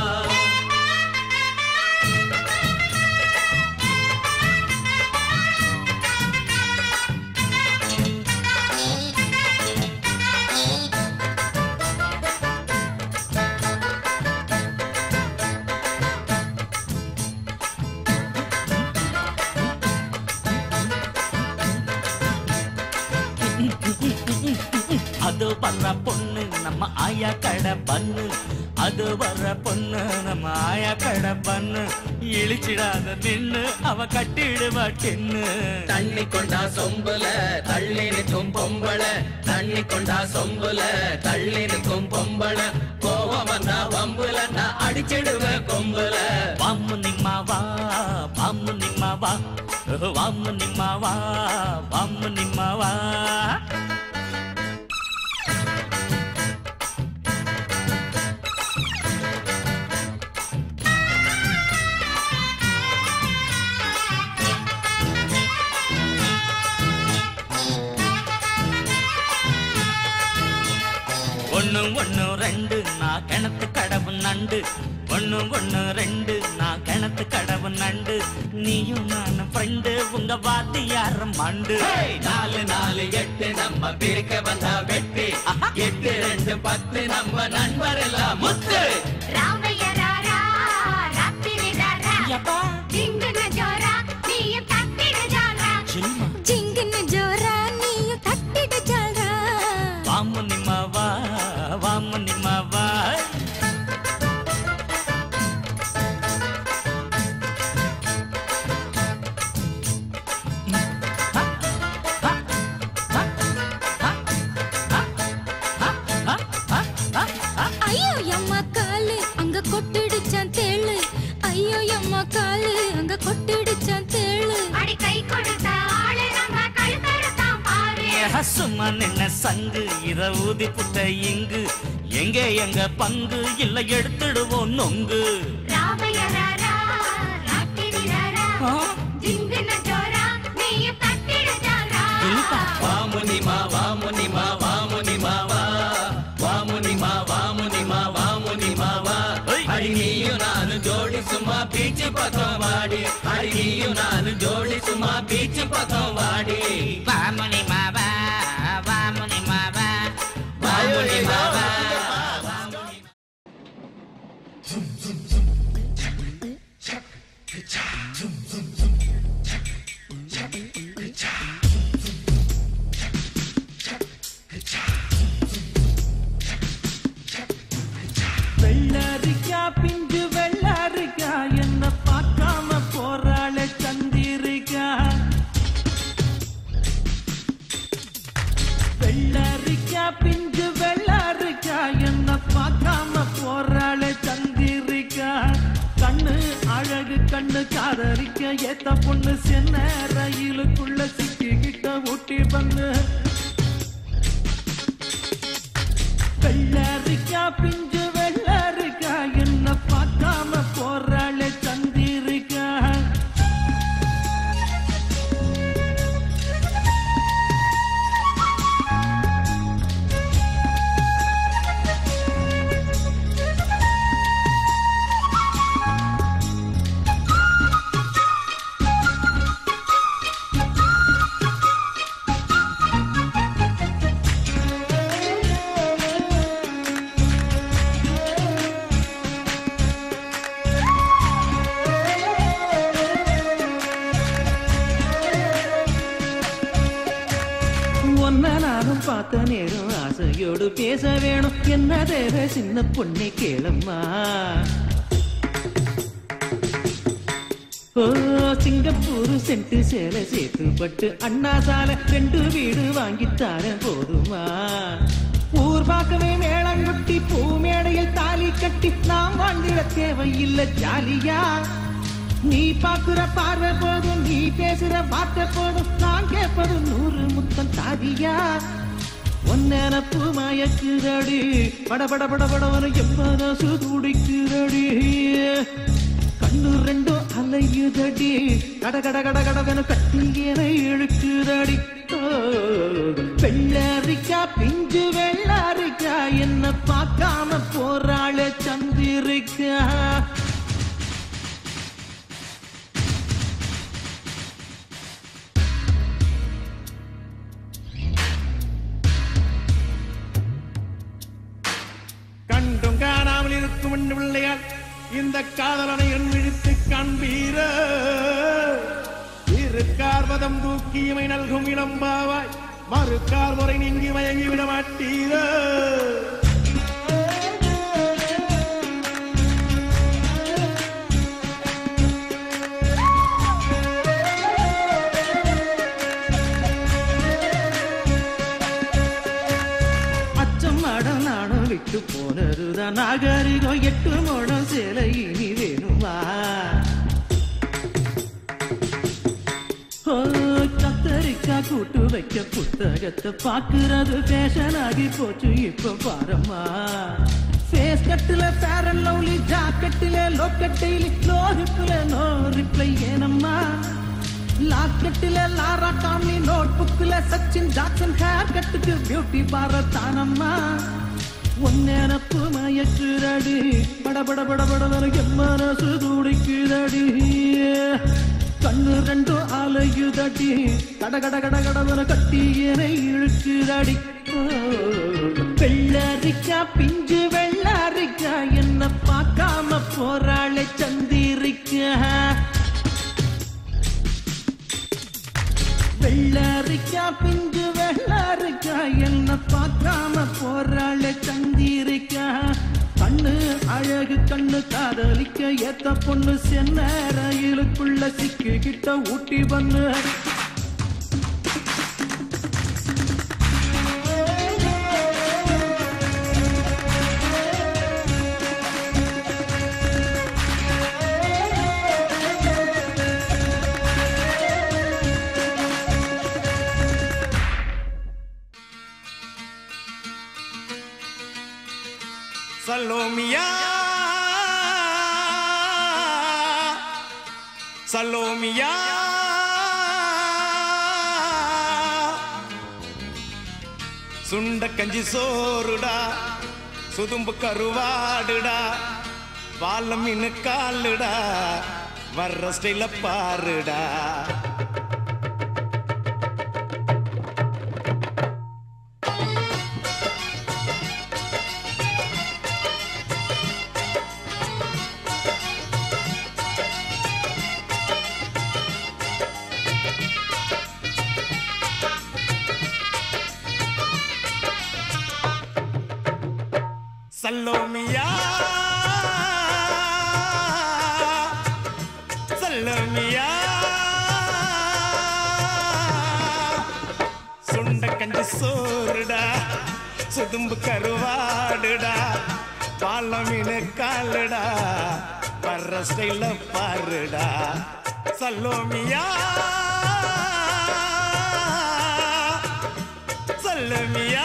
அது வர்ற பொண்ணு நம்ம ஆயா கடை பண்ணு அது வர்ற பொண்ணு நம்ம ஆயா கடை பண்ணு இழிச்சிடாத நின்னு அவ கட்டிடுவா டின்னு தண்ணி கொண்டா சொம்புல தள்ளி நிற்கும் பொம்பள தண்ணி கொண்டா சொம்புல தள்ளி நிற்கும் பொம்பள கோவம் வந்தா வம்புல நான் அடிச்சிடுவேன் கொம்புல வாமு நிம்மா வா வாமு நிம்மா வா வாமு நிம்மா வா வாமு நிம்மா வா ஒண்ணு ஒண்ணு ரெண்டு நான் கிணத்து கடவு நண்டு ஒண்ணு ஒண்ணு ரெண்டு நான் கிணத்து கடவு நண்டு நீயும் நானும் ஃப்ரெண்டு உங்க வாத்தியார மண்டு ஹேய், நாலு நாலு எட்டு நம்ம பிரிக்க வந்தா வெட்டி எட்டு ரெண்டு பத்து நம்ம நண்பர் எல்லாம் முத்து ராமைய ராரா, ராத்திரி ராரா. ஜிங்குன ஜோரா, நீயும் தட்டிடு ஜாலரா. ಜಿಂಗಿನ ಜೋರ ನೀಯು ತಟ್ಟಿದ ಜಾಲ வாமு நிம்மாவா வாமு நிம்மாவா ஐயோ எம்மா காலு அங்க கொட்டிடுச்சான் தேளு ஐயோ எம்மா காலு அங்க கொட்டிடுச்சான் தேளு அடி கை கொடுத்த ஆளு நம்ம கழுத்தறுத்தான் பாரு. சும்மா நின்ன சங்கு இத ஊதி புட்ட இங்கு எங்க எங்க பங்கு இல்ல எடுத்துடுவோம் நொங்கு ராமைய ராரா, ராத்திரி ராரா. ஜிங்குன ஜோரா, நீயும் தட்டிடு ஜாலரா. வாமுனி மா வாமுனி மா வாமுனி மாவா வாமுனி மா வாமுனி மா வாமுனி மாவா அடி நீயும் நானு ஜோடி சும்மா பீச்சு பக்கம் வாடி அடி நீயும் நானு ஜோடி சும்மா பீச்சு பக்கம் வாடி வாமுனி மாவா வாமுனி மாவா வாமுனி மாவா வெள்ளரிக்கா பிஞ்சு வெள்ளரிக்கா என்ன பார்க்காம போறாளே சந்திரிக்கா வெள்ளரிக்கா பிஞ்சு வெள்ளரிக்கா என்ன பார்க்காம போறாளே சந்திரிக்கா கண்ணு அழகு கண்ணு காதரிக்க ஏத்த பொண்ணு சென்ன ரயிலுக்குள்ள சிக்கிக்கிட்ட ஊட்டி வந்து வெள்ளரிக்கா பிஞ்சு வெள்ளரிக்கா என்ன பார்க்காம போறாளே சந்திரிக்கா பேச வேணும் என்ன தேவை சின்ன பொண்ணை கேளம்மா ஓ சிங்கப்பூர் சென்ட்டு சேலை சேர்த்து பட்டு அண்ணா சாலை ரெண்டு வீடு வாங்கித்தாரேன் போதுமா ஊர் பார்க்கவே மேளங்குட்டி பூ மேடையில் தாலி கட்டி நாம் வாழ்ந்திட தேவையில்லை ஜாலியா நீ பாக்குற பார்வை போதும் நீ பேசுற வார்த்தை போதும் நான் கேட்பது நூறு முத்தம் தாதியா ஒன்னப்பு மயக்குதடி பட பட பட படவன எம்மனசு துடிக்குதடி கண்ணு ரெண்டும் அலையுதடி கட கட கட கடவன கட்டியனை இழுக்குதடி ஓ, வெள்ளரிக்கா பிஞ்சு வெள்ளரிக்கா என்ன பார்க்காம போறாளே சந்திரிக்கா கண்டும் காணாமல் இருக்கும் என் பிள்ளையால் இந்த காதலனை என் விழித்து காண்பீர இரு கார்வதம் தூக்கி இமை நல்கும் இளம்பாவாய் மறு கார்வரை நீங்கி மயங்கி விட மாட்டீர அச்சம் அடம் நானும் விட்டு போனதுதான் நாகரிகம் எட்டு மோடம் சேலை இனி வேணுமா ஓ, கத்தரிக்கா கூட்டு வைக்க புத்தகத்தை பாக்குறது ஃபேஷன் ஆகி போச்சு இப்ப பாரம்மா ஃபேஸ் கட்டுல ஃபேர் அண்ட் லவ்லி ஜாக்கெட்டுல லோக்கட்டையில லோஹிப்புல நோ ரிப்ளை ஏனம்மா லாக்கெட்டுல லாரா காமி நோட் புக்ல சச்சின் ஜாக்சன் ஹேர் கட்டுக்கு பியூட்டி பாரத் தானம்மா ஒன்னேனப்பு மயக்குதடி பட பட பட பட வர எம்மனசு துடிக்குதடி கண்ணு ரெண்டும் அலையுதடி கட கட கட கடவன கட்டி என இழுக்குதடி ஓ, வெள்ளரிக்கா பிஞ்சு வெள்ளரிக்கா என்ன பார்க்காம போறாளே சந்திரிக்கா வெள்ளரிக்கா பிஞ்சு வெள்ளரிக்கா என்ன பார்க்காம போறாளே சந்திரிக்கா கண்ணு அழகு கண்ணு காதலிக்க ஏத்த பொண்ணு சென்ன ரயிலுக்குள்ள சிக்கிக்கிட்ட ஊட்டி பண்ணு சலோமியா சலோமியா சுண்ட கஞ்சி சோறுடா சுதும்பு கருவாடுடா வாழ மீன் காலுடா வர்ற ஸ்டைல பாருடா சல்லோமியா சல்லோமியா சுண்ட கஞ்சி சோறுடா சுதும்பு கருவாடுடா பால மீன் காலுடா வர்ற ஸ்டைல பாருடா சல்லோமியா சல்லோமியா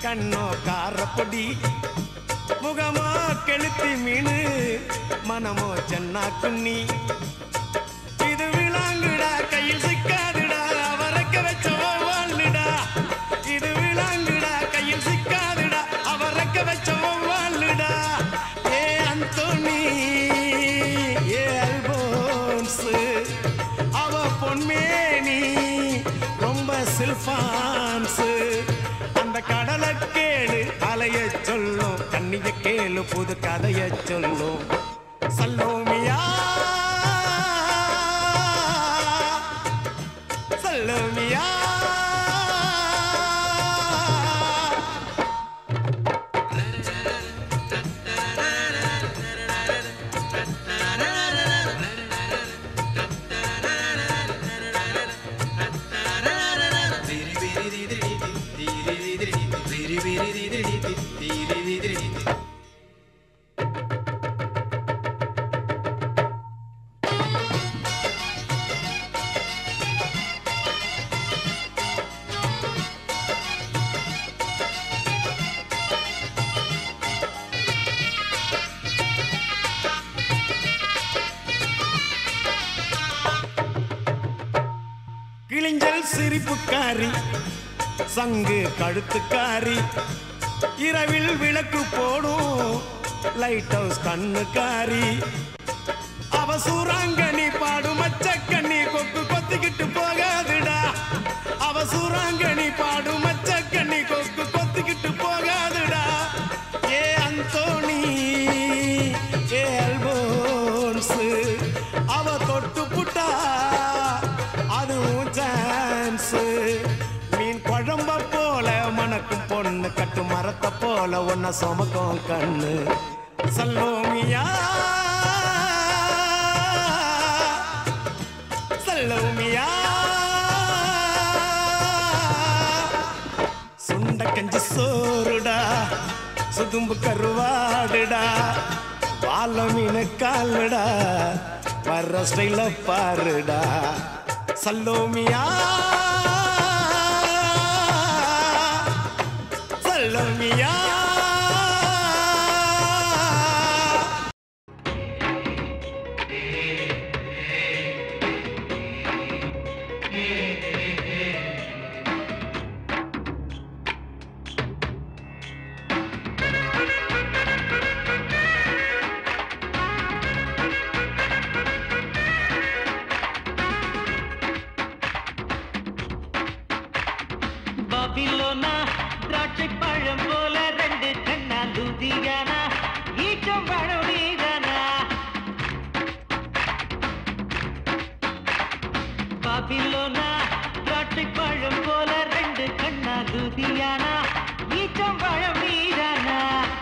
கண்ணோ காரப்பொடி முகமோ கெளுத்தி மீனு மனமோ சென்னா குன்னி இது விளாங்குடா கையில் சிக்காதுடா அவரக்க வச்ச வாழ்டா இது விளாங்குடா கையில் சிக்காதுடா அவரக்க வச்ச வாழ்டா ஏ அந்தோனி ஏ அல்போன்ஸ் அவ பொன்மேனி ரொம்ப சில்பான்ஸ் அந்த கடலை கேளு அலைய சொல்லும் கண்ணிய கேளு புது கதைய சொல்லும் சல்லோமியா சல்லோமியா கிழிஞ்சல் சிரிப்புக்காரி சங்கு கழுத்துக்காரி இரவில் விளக்கு போடும் லைட் ஹவுஸ் கண்ணுக்காரி அவ சூறாங்கண்ணி பாடும் மச்சக்கண்ணி கொக்கு கொத்திக்கிட்டு போகாதுடா அவ சூறாங்கண்ணி பாடும் மச்சக்கண்ணி கொக்கு கொத்திக்கிட்டு போகாதுடா ஏ அந்தோணி ஏ அல்போன்ஸ் அவ தொட்டு புட்டா அதுவும் சான்ஸ் மீன் குழம்ப போல மணக்கும் பொண்ணு கட்டு மரத்தை போல ஒன்ன சுமக்கும் கண்ணு சல்லோமியா சல்லோமியா சுண்ட கஞ்சி சோறுடா சுதும்பு கருவாடுடா பால மீன் காலுடா வர்ற ஸ்டைல பாருடா சல்லோமியா சல்லோமியா பாபிலோனா திராட்சை பழம் போல ரெண்டு கண்ணா லுதியானா ஈச்சம் பழம் நீதானா பாபிலோனா திராட்சை பழம் போல ரெண்டு கண்ணா லுதியானா ஈச்சம் பழம் நீதானா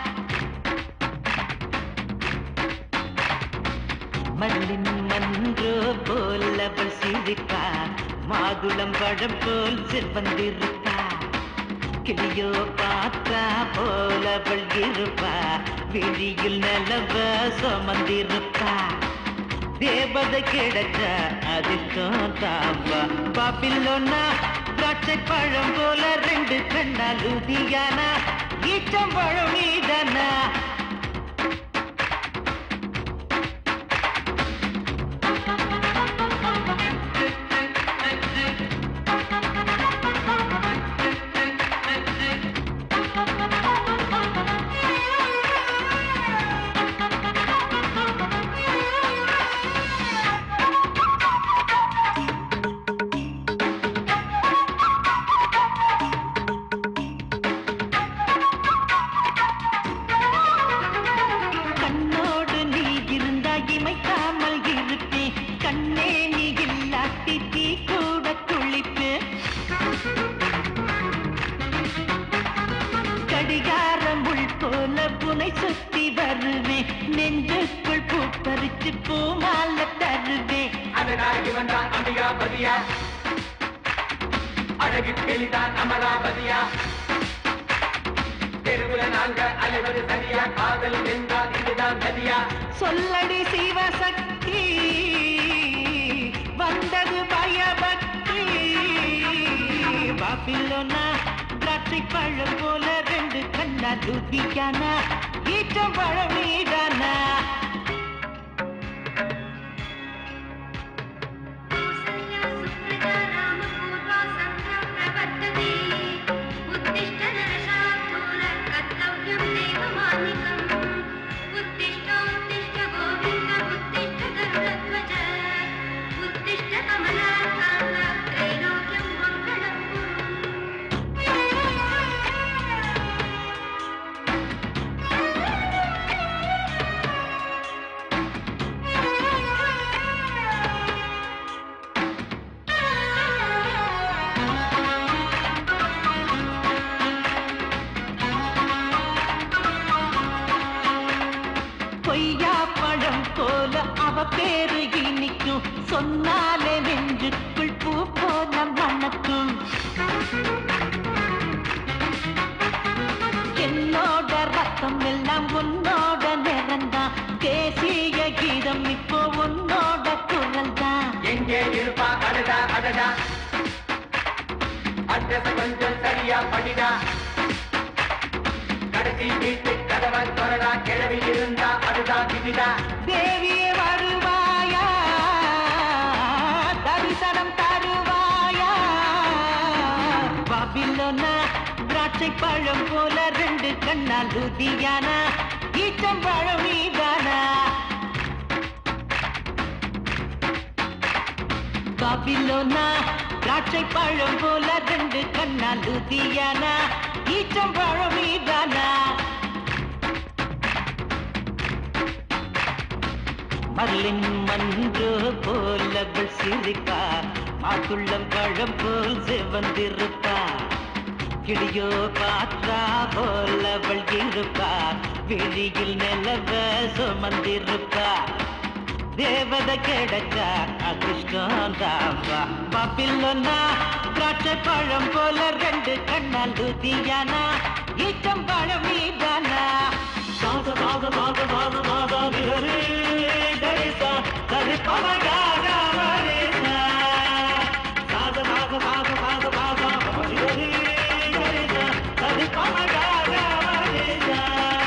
மண்ணின் மன்றோ போல் அவள் சிரிப்பா மாதுளம் பழம் போல் சிற்பந்திருப்பா கிளியோ பார்த்தா போல் அவள் இருப்பா விழியில் நிலவ சுமந்திருப்பா தேவதை கிடைச்ச அதிர்ஷ்டம் தாம்பா பாப்பில்லோன்னா திராட்சை பழம் போல ரெண்டு கண்ணா லுதியானா ஈச்சம் பழம் நீதானா கண்ணோடு நீ இருந்தா இமைக்காமல் இருப்பேன் கண்ணே நீ இல்லாட்டி தீ கூட குளிப்பேன் கடிகாரம் உள் போல புனை சுத்தி வருவேன் நெஞ்சுக்குள் பூ பறிச்சு பூமால தருவேன் அதனாகி வந்தான் அம்பிகாபதியா அழகு கிளிதான் அமராபதியா தெருவுல நாங்க அலைவது சரியா காதல் என்றால் இதுதான் சரியா சொல்லடி சிவசக்தி வந்தது பயபக்தி பாபிலோனா திராட்சை திராட்சை பழம் போல ரெண்டு கண்ணா லுதியானா ஈட்டம் பழம் நீதானா கொய்யா பழம் போல அவ பேரு இனிக்கும் சொன்னாலே நெஞ்சுக்குள் பூ போல மணக்கும் என்னோட ரத்தம் எல்லாம் உன்னோட நிறந்தான் தேசிய கீதம் இப்போ உன்னோட குரல் தான் எங்கே இருப்பா அடடா அடடா அட்ரஸ் கொஞ்சம் சரியா படிடா கடைசி வீட்டு கதவை தொடரா கிளவி இருந்தா அதுதான் விதிடா தேவியே வருவாயா தரிசனம் தருவாயா பாபிலோனா திராட்சை பழம் போல ரெண்டு கண்ணா லுதியானா ஈச்சம் பழம் நீதானா பாபிலோனா திராட்சை பழம் போல ரெண்டு கண்ணா லுதியானா ஈச்சம் பழம் நீதானா மல்லின் மன்று போலவள் சிரிப்பா மாதுள்ளம் பழம் போல் சிவந்திருப்பா கிளியோ பாற்றா போலவள் இருப்பா விழியில் நிலவ சுமந்திருப்பா தேவத கிடைச்சா அதிர்ஷ்டம் தாம்பா பாப்பில்லொன்னா திராட்சை பழம் போல ரெண்டு கண்ணால் துதியானா ஈட்டம் பழம் மீதானா சாத சாத சாத சாத சாத விஹரே கரிசா சரி பமகாரா வரேசா சாத சாத சாத சாத சாத விஹரே கரிசா சரி பமகாரா வரேசா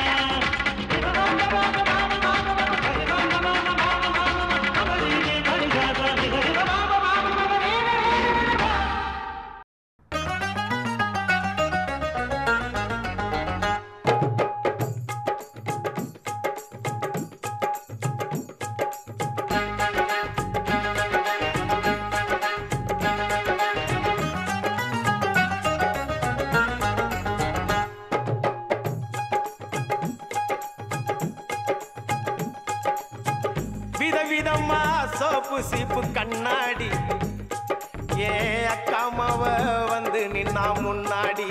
விதவிதமா சோப்பு சீப்பு கண்ணாடி ஏ அக்காமாவ வந்து நின்னா முன்னாடி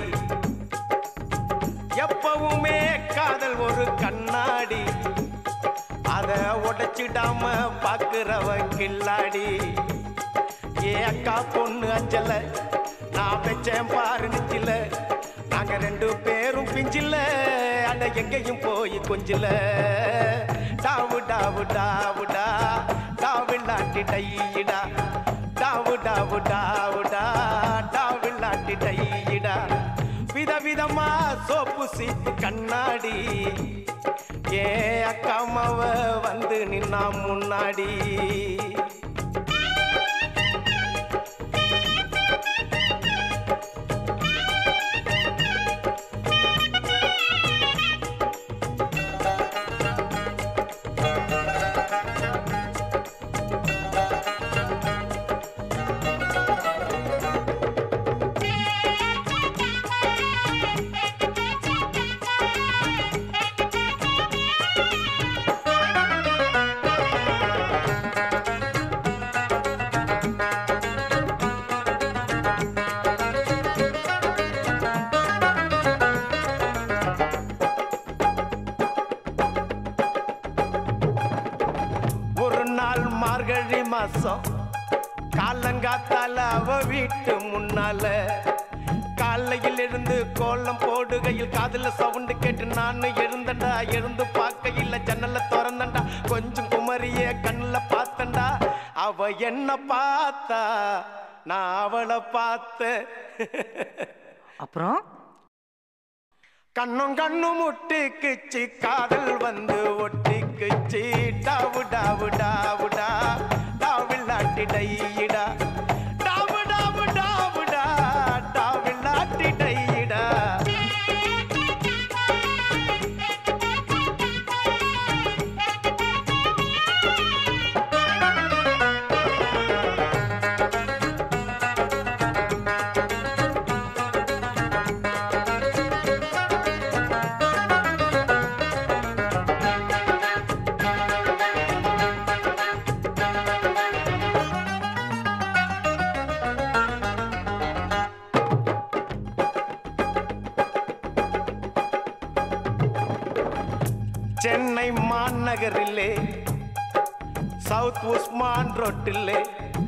எப்பவுமே காதல் ஒரு கண்ணாடி அத உடைச்சிடாம பாக்குறவன் கில்லாடி ஏ அக்கா பொண்ணு அஞ்சல நான் வச்சேன் பாரு நிச்சில நாங்க ரெண்டு பேரும் பிஞ்சில அட எங்கேயும் போய் கொஞ்சில டாவு டாவு டாவுடா டாவில்லாட்டி டையிடா டாவு டாவு டாவுடா டாவில்லாட்டி டையிடா விதவிதமா சோப்பு சீப்பு கண்ணாடி ஏ அக்காமாவ வந்து நின்னா முன்னாடி ஒரு நாள் மார்கழி மாசம் காலங்காத்தால அவ வீட்டு முன்னால காலையில் இருந்து கோலம் போடுகையில் காதுல சவுண்டு கேட்டு நான் எழுந்தண்டா எழுந்து பார்க்கையில் ஜன்னல திறந்தண்டா கொஞ்சம் குமரிய கண்ணுல பார்த்தண்டா அவ என்ன பார்த்தா நான் அவளை பார்த்தேன் அப்புறம் கண்ணும் கண்ணும் முட்டிக்குச்சு காதல் வந்து ஒட்டிக்குச்சு டாவு டாவு டாவுடா டாவில்லாட்டி டையிடா டாவு டாவு டாவுடா டாவில்லாட்டி டையிடா சென்னை மாநகரிலே சவுத் உஸ்மான் ரோட்டிலே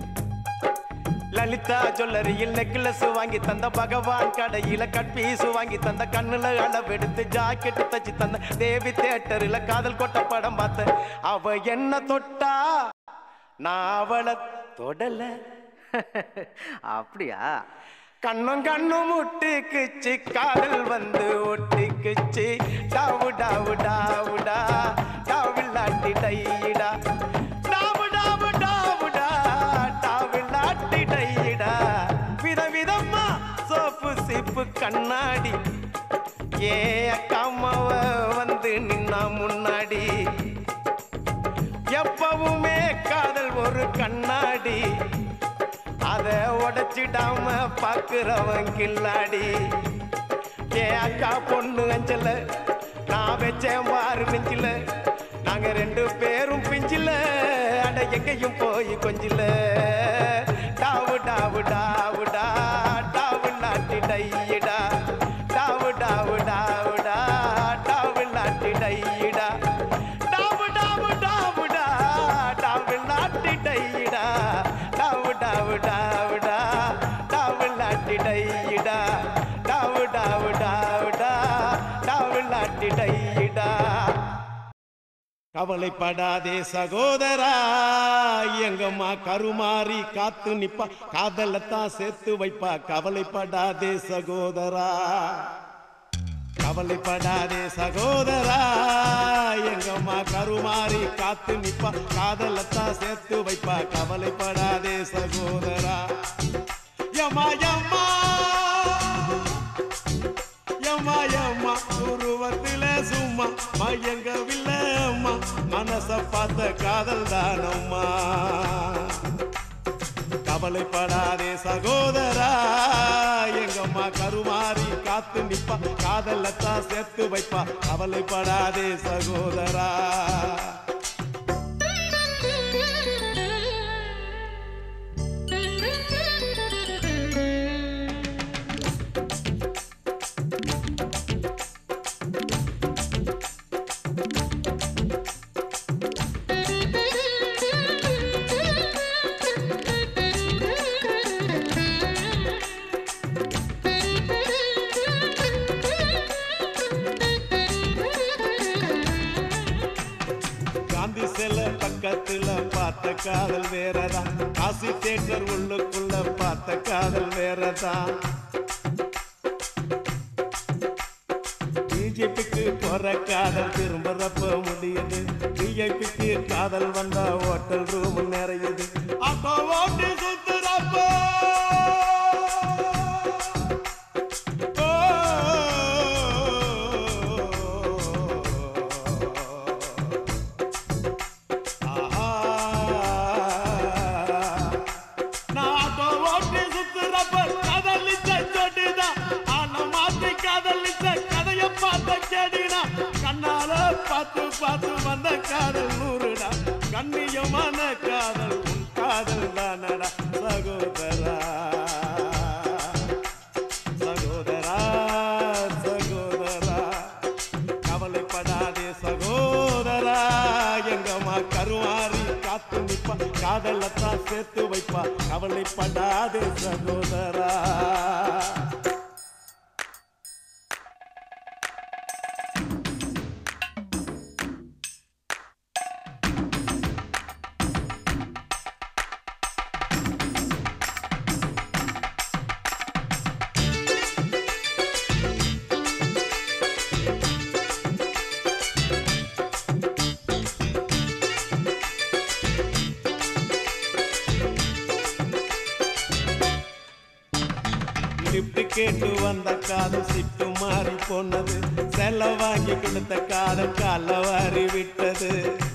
லலிதா ஜுவல்லரியில் நெக்லஸ் வாங்கி தந்த பகவான் கடையில கட் பீஸ் வாங்கி தந்த கண்ணுல அளவெடுத்து ஜாக்கெட் தச்சு தந்த தேவி தியேட்டரில் காதல் கொட்ட படம் பார்த்த அவ என்ன தொட்டா நான் அவளை தொடல அப்படியா கண்ணும் கண்ணும் முட்டிக்குச்சு காதல் வந்து ஒட்டிக்குச்சு டாவு டாவு டாவுடா டாவில்லாட்டி டையிடா டாவு டாவு டாவுடா டாவில்லாட்டி டையிடா விதவிதமா சோப்பு சீப்பு கண்ணாடி ஏ அக்காமாவ வந்து நின்னா முன்னாடி எப்பவுமே காதல் ஒரு கண்ணாடி அத உடைச்சிடாம பாக்குறவன் கில்லாடி ஏ அக்கா பொண்ணு அஞ்சல நான் வச்சேன் பாரு நெஞ்சில நாங்க ரெண்டு பேரும் பிஞ்சில அட எங்கேயும் போய் கொஞ்சில டாவு டாவு டாவுடா டாவு நாட்டி டையிடா டாவு டாவு டாவுடா டாவு நாட்டி டையிடா டாவு டாவு டாவுடா டாவு நாட்டி டையிடா டாவு டாவு டாவுடா டாவு நாட்டி டையிடா டாவு டாவு டாவுடா டாவு நாட்டி டையிடா கவலைப்படாதே சகோதரா எங்கம்மா கருமாறி காத்து நிப்பா காதலத்தான் சேர்த்து வைப்பா கவலைப்படாதே சகோதரா கவலைப்படாதே சகோதரா எங்கம்மா கருமாறி காத்து நிப்பா காதலத்தான் சேர்த்து வைப்பா கவலைப்படாதே சகோதரா யம்மா யம்மா யம்மா யம்மா உருவத்தில சும்மா மயங்கவில்லை அம்மா மனச பார்த்த காதல் தானம்மா கவலைப்படாதே சகோதரா எங்கம்மா கருமாறி காத்து நிப்பா காதலத்தான் சேர்த்து வைப்பா கவலைப்படாதே சகோதரா காந்தி சிலை பக்கத்துல பார்த்த காதல் வேறதான் காசி தேட்டர் உள்ளுக்குள்ள பார்த்த காதல் வேறதான் பிஜேபிக்கு போற காதல் திரும்புறப்ப முடியுது பிஜேபிக்கு காதல் வந்தா ஹோட்டல் ரூம் நிறையுது அப்போ ஓட்டு சுத்துறப்போ நாட்டோ ஓட்டி சுத்துறப்ப காதலிச்ச சொட்டுதான் ஆன மாத்தி காதலிச்ச கதைய பார்த்த கேடினா கண்ணால பார்த்து பார்த்து வந்த காதல் நூறுடா கண்ணியமான காதல் உன் காதல் தானடா சகோதரா சகோதரா சகோதரா கவலைப்படாதே சகோதரா எங்கம்மா கருமாறி காத்து நிப்பா காதலத்தான் சேர்த்து வைப்பா கவலைப்படாதே சகோதரா லிப்ட் கேட்டு வந்த காதல் சிட்டு மாறி போனது செல்ல வாங்கி கொடுத்த காதல் கால வாரி விட்டது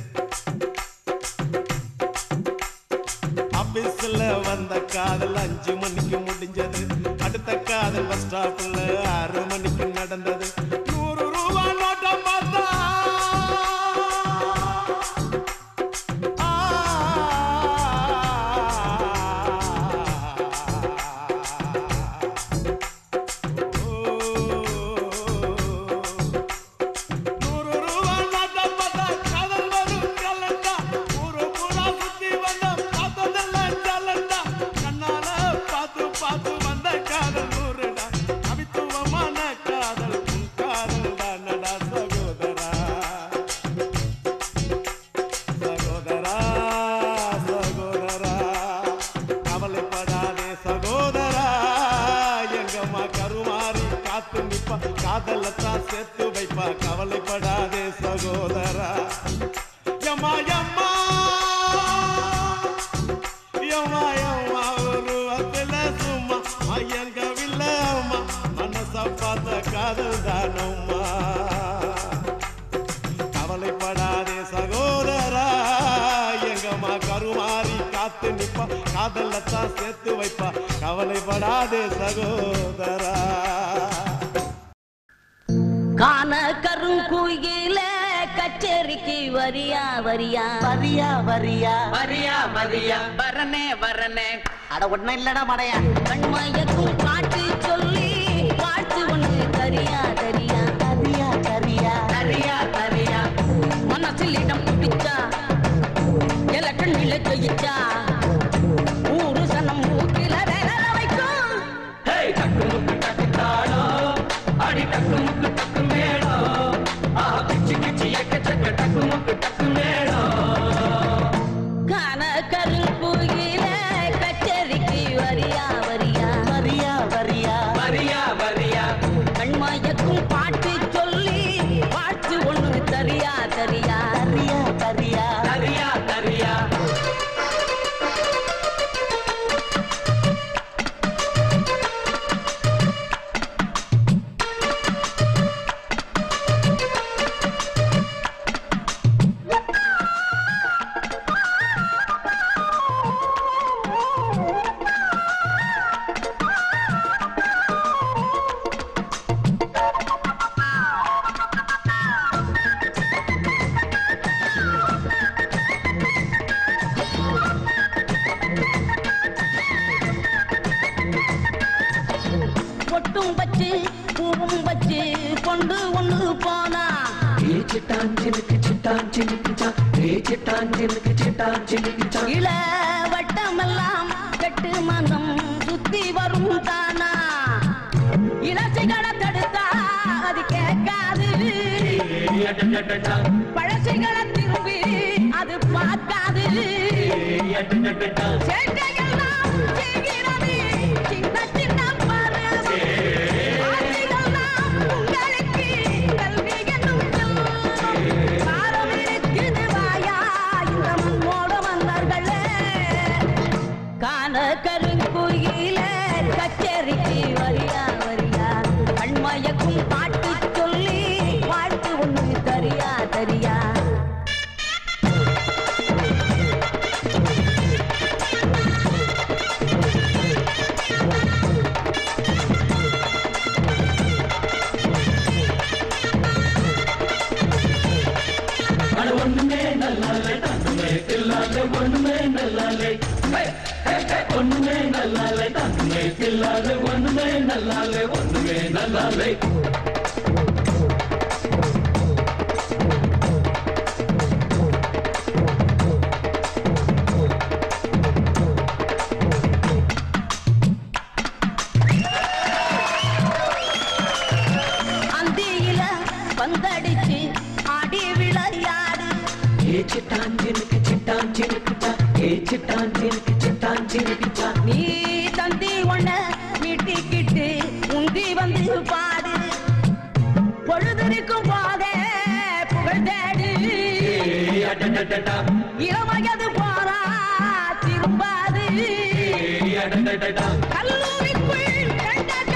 ஆபீஸ்ல வந்த காதல் அஞ்சு மணிக்கு முடிஞ்சது அடுத்த காதல் பஸ் ஸ்டாப்ல ஆறு மணிக்கு நடந்தது நூறு ரூபா நோட்டம் பார்த்தா நூறு ரூபா நோட்டம் பார்த்தா காதல் வரும் கலண்டா ஊரு பூரா சுத்தி வந்த பார்த்ததெல்லாம் ஜலண்டா கண்ணால பார்த்து பார்த்து வந்த காதல் நூறுடா அபித்துவமான காதல் உன் காதல் தானடா சகோதரா சகோதரா சகோதரா கவலைப்படாதே சகோதரா எங்கம்மா கருமாறி காத்து நிப்பா காதலத்தான் சேர்த்து வைப்பா கவலைப்படாதே சகோதரா எம்மா எம்மா எம்மா எம்மா உருவத்துல சும்மா ஐயங்கவில்லை அம்மா மனச பார்த்த காதல் தானம்மா கவலைப்படாதே சகோதரா எங்கம்மா கருமாறி காத்து நிப்பா காதலத்தான் சேர்த்து வைப்பா கவலைப்படாதே சகோதரா காண கருங்குயில கச்சேரிக்கு வரியா வரியா வரியா வரியா வரியா வரியா வரனே வரனே அட ஒன்னும் இல்லடா மடையா கண்மயக்கும் பாட்டு சொல்லி பாட்டு ஒண்ணு தரியா தரியா தரியா தரியா தரியா தரியா மனசில் இடம் பிடிச்சா எலக்கண் விலை ஜெயிச்சா ஊரு சனம் மூக்கில வேல வைக்கும் அடி டக்கு முக்கு டக்கு மேளம் ஆ கிச்சி கிச்சி எக்க சக்க டக்கு முக்கு டக்கு மேளம் காண கருங்குயில கச்சேரிக்கு வரியா வரியா வரியா வரியா வரியா வரியா கண்மயக்கும் பாட்டு சொல்லி பாட்டு ஒண்ணு தரியா தரியா தரியா தரியா தரியா தரியா பொட்டும் வச்சு பூவும் வச்சு கொண்டு ஒண்ணு போனா இள வட்டமெல்லாம் கட்டு மனம் சுத்தி வரும் தானா இளசைகளை தடுத்தா அது கேட்காது பழசைகளை திரும்பி அது பார்க்காது சேட்டையெல்லாம் செய்கிறது சின்ன சின்ன பருவம். ஆசைகள்லாம் உங்களுக்கு கல்வி என்னும் செல்வம். காலம் இருக்குது வாயா இந்த மண்ணோட மன்னர்களே. காண கருங்குயில கச்சேரிக்கு வரியா வரியா கண்மயக்கும் பாட்டு சொல்லி வாழ்த்து ஒண்ணு தரியா தரியா அட ஒண்ணுமே நல்லாலே தன்னுமே இல்லாத ஒண்ணுமே நல்லாலே ஹே, ஹே, ஹே, ஒண்ணுமே நல்லாலே தன்னுமே இல்லாத ஒண்ணுமே நல்லாலே ஒண்ணுமே நல்லாலே அந்தியில பந்தடிச்சு ஆடி விளையாடு நீ தந்தி ஒண்ண மீட்டிக்கிட்டு உந்தி வந்து பாடு பொழுதுக்கும் போதே புகழ் தேடு இளவயது போறா திரும்பாது கல்லூரிக்குள் கண்ட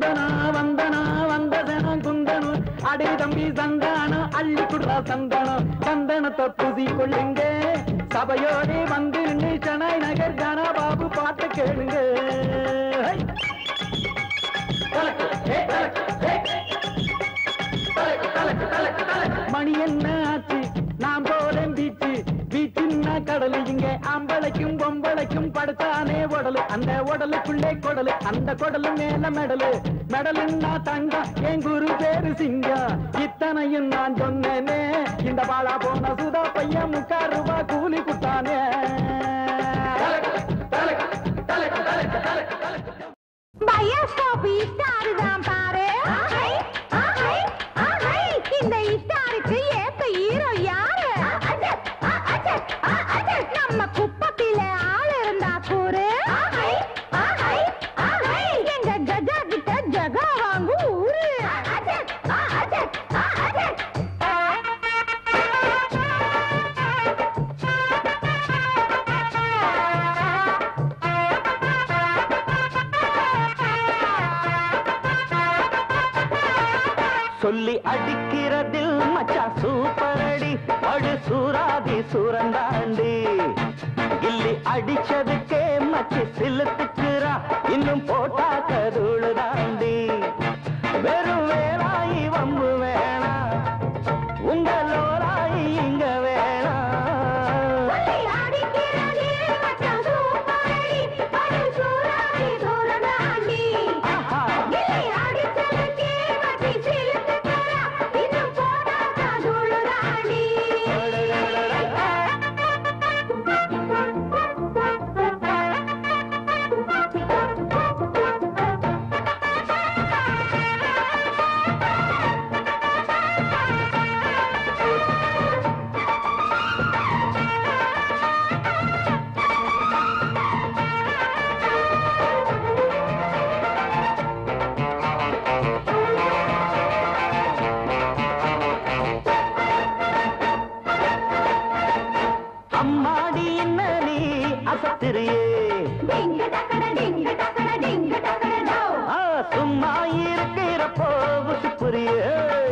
வந்தனா வந்தனா வந்த சனம் குந்தனு அடே தம்பி சந்தானம் அள்ளி குடுறா சந்தனம் சந்தனத்தை பூசி கொள்ளுங்க சபையோடே வந்து நின்னு சென்னை நகர் கனா பாபு பாட்டு கேளுங்க ஹை! கலக்கு, ஹே, கலக்கு, ஹே. கலக்கு, கலக்கு, கலக்கு, கலக்கு. மணி என்ன ஆச்சு நான் போறேன் பீச்சு பீச்சுன்னா கடலு இங்க ஆம்பளைக்கும் பொம்பளைக்கும் படுத்தானே உடலு அந்த உடலுக்குள்ளே குடலு அந்த குடலு மேல மெடலு மெடலுன்னா தங்கம் என் குரு பேரு சிங்கம் இத்தனையும் நான் சொன்னேனே இந்த பாலா போன சுதா பையன் முக்கால் ரூபா கூலி குட்டானே பயோஸ்கோப் இஸ்டாரு தான் பாரு ஆஹை, ஆஹை, ஆஹை. இந்த இஸ்டாருக்கு ஏத்த ஹீரோ யாரு நம்ம குப்பத்தில ஆள் இருந்தா கூறு ஆஹை, ஆஹை, ஆஹை. எங்க கஜா கிட்ட ஜகா வாங்கு ஊரு சொல்லி அடிக்கிறதில் மச்சா சூப்பர் அடி அடு சூராதி சூரந்தாண்டி கில்லி அடிச்சதுக்கே மச்சி சிலுத்துக்குறா இன்னும் போட்டா கதுழு தாண்டி வெறும் வேலாயி வம்பு வேணா உங்களோராயி இங்க வேணா அம்மாடி என்ன நீ அசத்திரியே ஆ, சும்மா இருக்கிறப்போ புரியே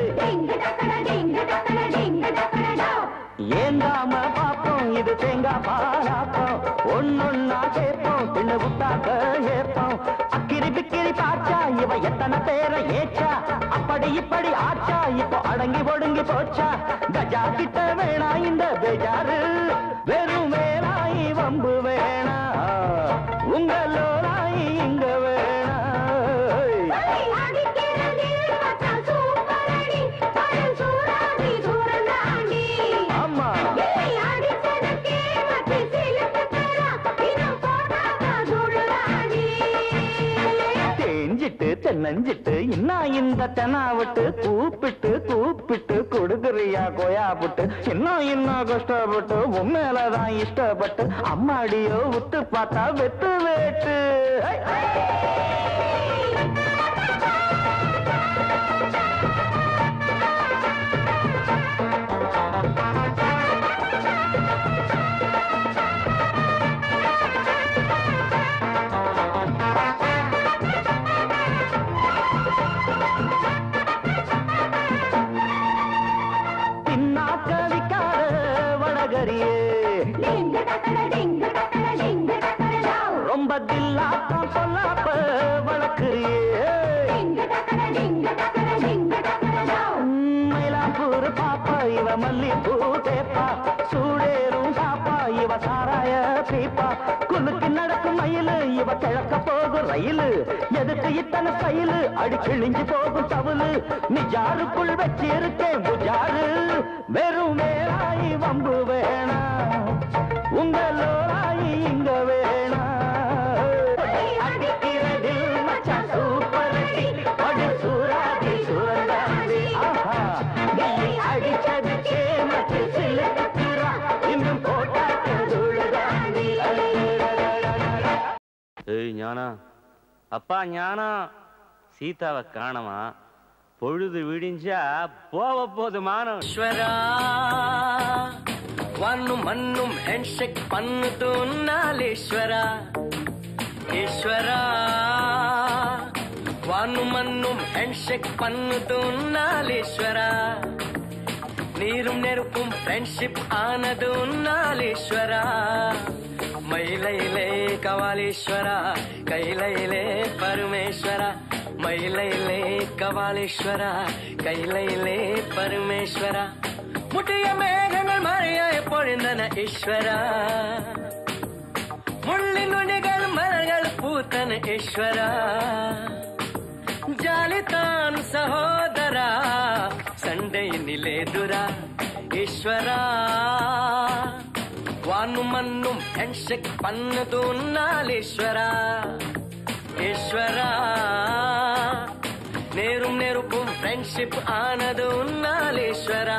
ஏந்தாம பாப்போம் இது தேங்காய் பாலாப்போம் ஒன்னொன்னா கேட்போம் பின்ன விட்டாக்க ஏப்போம் அக்கிரி பிக்கிரி பாச்சா இவ எத்தனை பேரை ஏச்சா அப்படி இப்படி ஆச்சா இப்போ அடங்கி ஒடுங்கி போச்சா கஜா கிட்ட வேணா இந்த பெஜாரு வெறும் வேணாய் வம்பு வேணா உங்களோராய் இங்க வேணா ஆமா தேஞ்சிட்டு தென்னஞ்சிட்டு இன்னும் இந்த தெனாவிட்டு கூப்பிட்டு கூப்பிட்டு கொடுக்குறியா கொயாப்பட்டு இன்னும் இன்னும் கஷ்டப்பட்டு உன் மேலதான் இஷ்டப்பட்டு அம்மாடியோ விட்டு பார்த்தா வெட்டு வேட்டு ஐ! பின்னாக்க விக்காத வடகரியே ரொம்ப தில்லாக்கம் சொல்லாப்ப வளர்க்குறியே மயிலாப்பூர் பாப்பா இவ மல்லிப்பூ தேப்பா சூடேறும் பாப்பா இவ சாராய பீப்பா குலுக்கு நடக்கும் மயிலு இவ கிழக்க போகும் ரயிலு எதுக்கு இத்தனை ஸ்டைலு அடி கிழிஞ்சு போகும் தவுலு நீ ஜாருக்குள் வச்சிருக்கேன் புஜாரு வெறும் வேலாயி வம்பு வேணா உங்களோராயி இங்க வேணா அடிக்கிறதில் மச்சான் சூப்பர் அடி அடி சூராதி சூரந்தாண்டி ஆஹா கில்லி அடிச்சதுக்கே மச்சி சிலுக்குறா இன்னும் போட்டாக்க தூளுதாண்டி ஏய் ஞானா அப்பா ஞானா சீதாவை காணமா பொழுது விடிஞ்சா போவ போது மானம் ஈஸ்வரா வானும் மண்ணும் ஹேண்ட்ஷேக் பண்ணுது நாளேஸ்வரா ஈஸ்வரா வானும் மண்ணும் ஹேண்ட்ஷேக் பண்ணுது உன்னாலேஸ்வரா நீரும் நெருப்பும் ஃப்ரெண்ட்ஷிப் ஆனது உன்னாலேஸ்வரா மயிலையிலே கவாலீஸ்வரா கைலையிலே பரமேஸ்வரா மயிலையிலே கவாலீஸ்வரா கைலையிலே பரமேஸ்வரா முட்டிய மேகங்கள் மழையாய் பொழிந்தன ஈஸ்வரா முள்ளின் நுனிகள் மலர்கள் பூத்தன ஈஸ்வரா ಜಾಲಿತಾನ್ ಸಹೋದರ ಸಂಡೆಯನ್ನಿಲೇದುರ ಈಶ್ವರ ವಾನು ಮಣ್ಣು ಹೆಣ್ಸೆಕ್ ಪನ್ನದು ನಾಲೇಶ್ವರ ಈಶ್ವರ நேரும் நெருப்பும் ஃப்ரெண்ட்ஷிப் ஆனது உன்னாலேஸ்வரா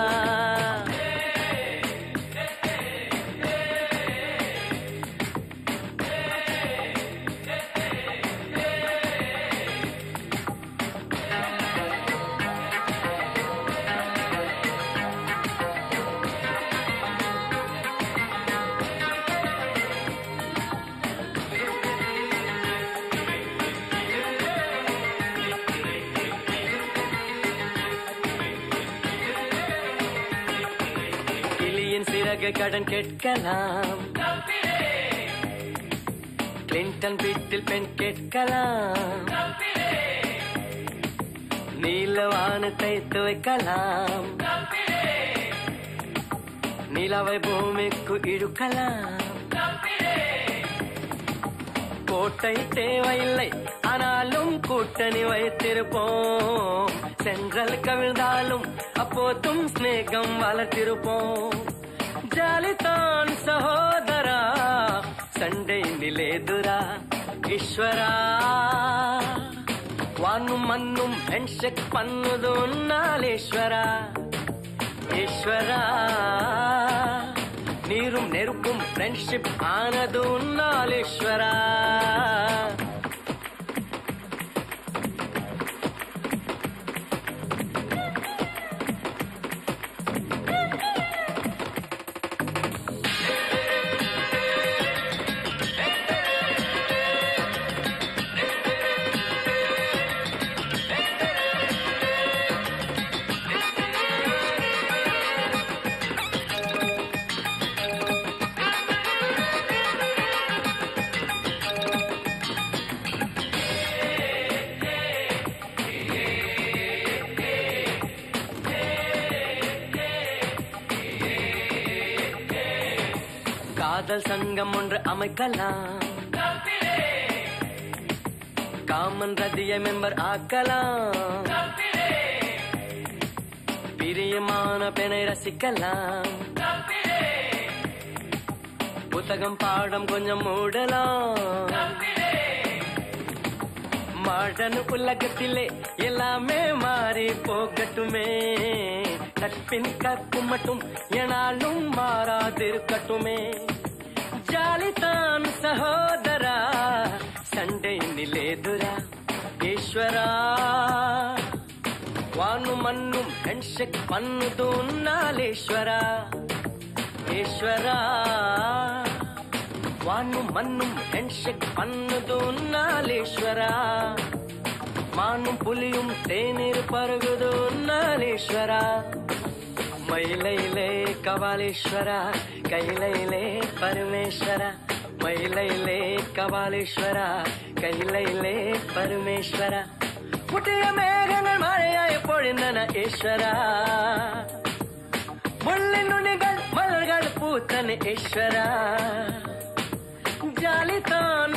கிளியின் சிறகு கடன் கேட்கலாம் கிளின்டன் வீட்டில் பெண் கேட்கலாம் நீல வானத்தை துவைக்கலாம் நிலவை பூமிக்கு இழுக்கலாம் கோட்டை தேவையில்லை ஆனாலும் கூட்டணி வைத்திருப்போம் சென்றல் கவிழ்ந்தாலும் அப்போதும் ஸ்நேகம் வளர்த்திருப்போம் ஜாலிதான் சகோதரா சண்டை நிலேதுரா ஈஸ்வரா வானும் மண்ணும் ஹெண்ட்ஷெக் பண்ணுது நாளேஸ்வரா ஈஸ்வரா நீரும் நெருப்பும் ஃப்ரெண்ட்ஷிப் ஆனது நாளேஸ்வரா காதல் சங்கம் ஒன்று அமைக்கலாம் காமன் ரதிய மெம்பர் ஆக்கலாம் பிரியமான பெண்ணை ரசிக்கலாம் புத்தகம் பாடம் கொஞ்சம் மூடலாம் மாடர்ன் உலகத்திலே எல்லாமே மாறி போகட்டுமே நட்பின் கற்பு மட்டும் எனாலும் மாறாதிருக்கட்டுமே ஜாலிதான் சகோதரா சண்டை நிலேதுரா ஈஸ்வரா வானு மண்ணும் ஹெண்ட்ஷெக் பண்ணுது நாளேஸ்வரா ஈஸ்வரா வானும் மண்ணும் ஹெண்ட்ஷெக் பண்ணுது நாளேஸ்வரா மானும் புலியும் தேநீர் பருகுது நாளேஸ்வரா மயிலையிலே கபாலீஸ்வரா கைலையிலே பரமேஸ்வரா மயிலையிலே கபாலீஸ்வரா கைலையிலே பரமேஸ்வரா முட்டிய மேகங்கள் மழையாய் பொழிந்தன ஈஸ்வரா முள்ளின் நுனிகள் மலர்கள் பூத்தன ஈஸ்வரா ஜாலிதான்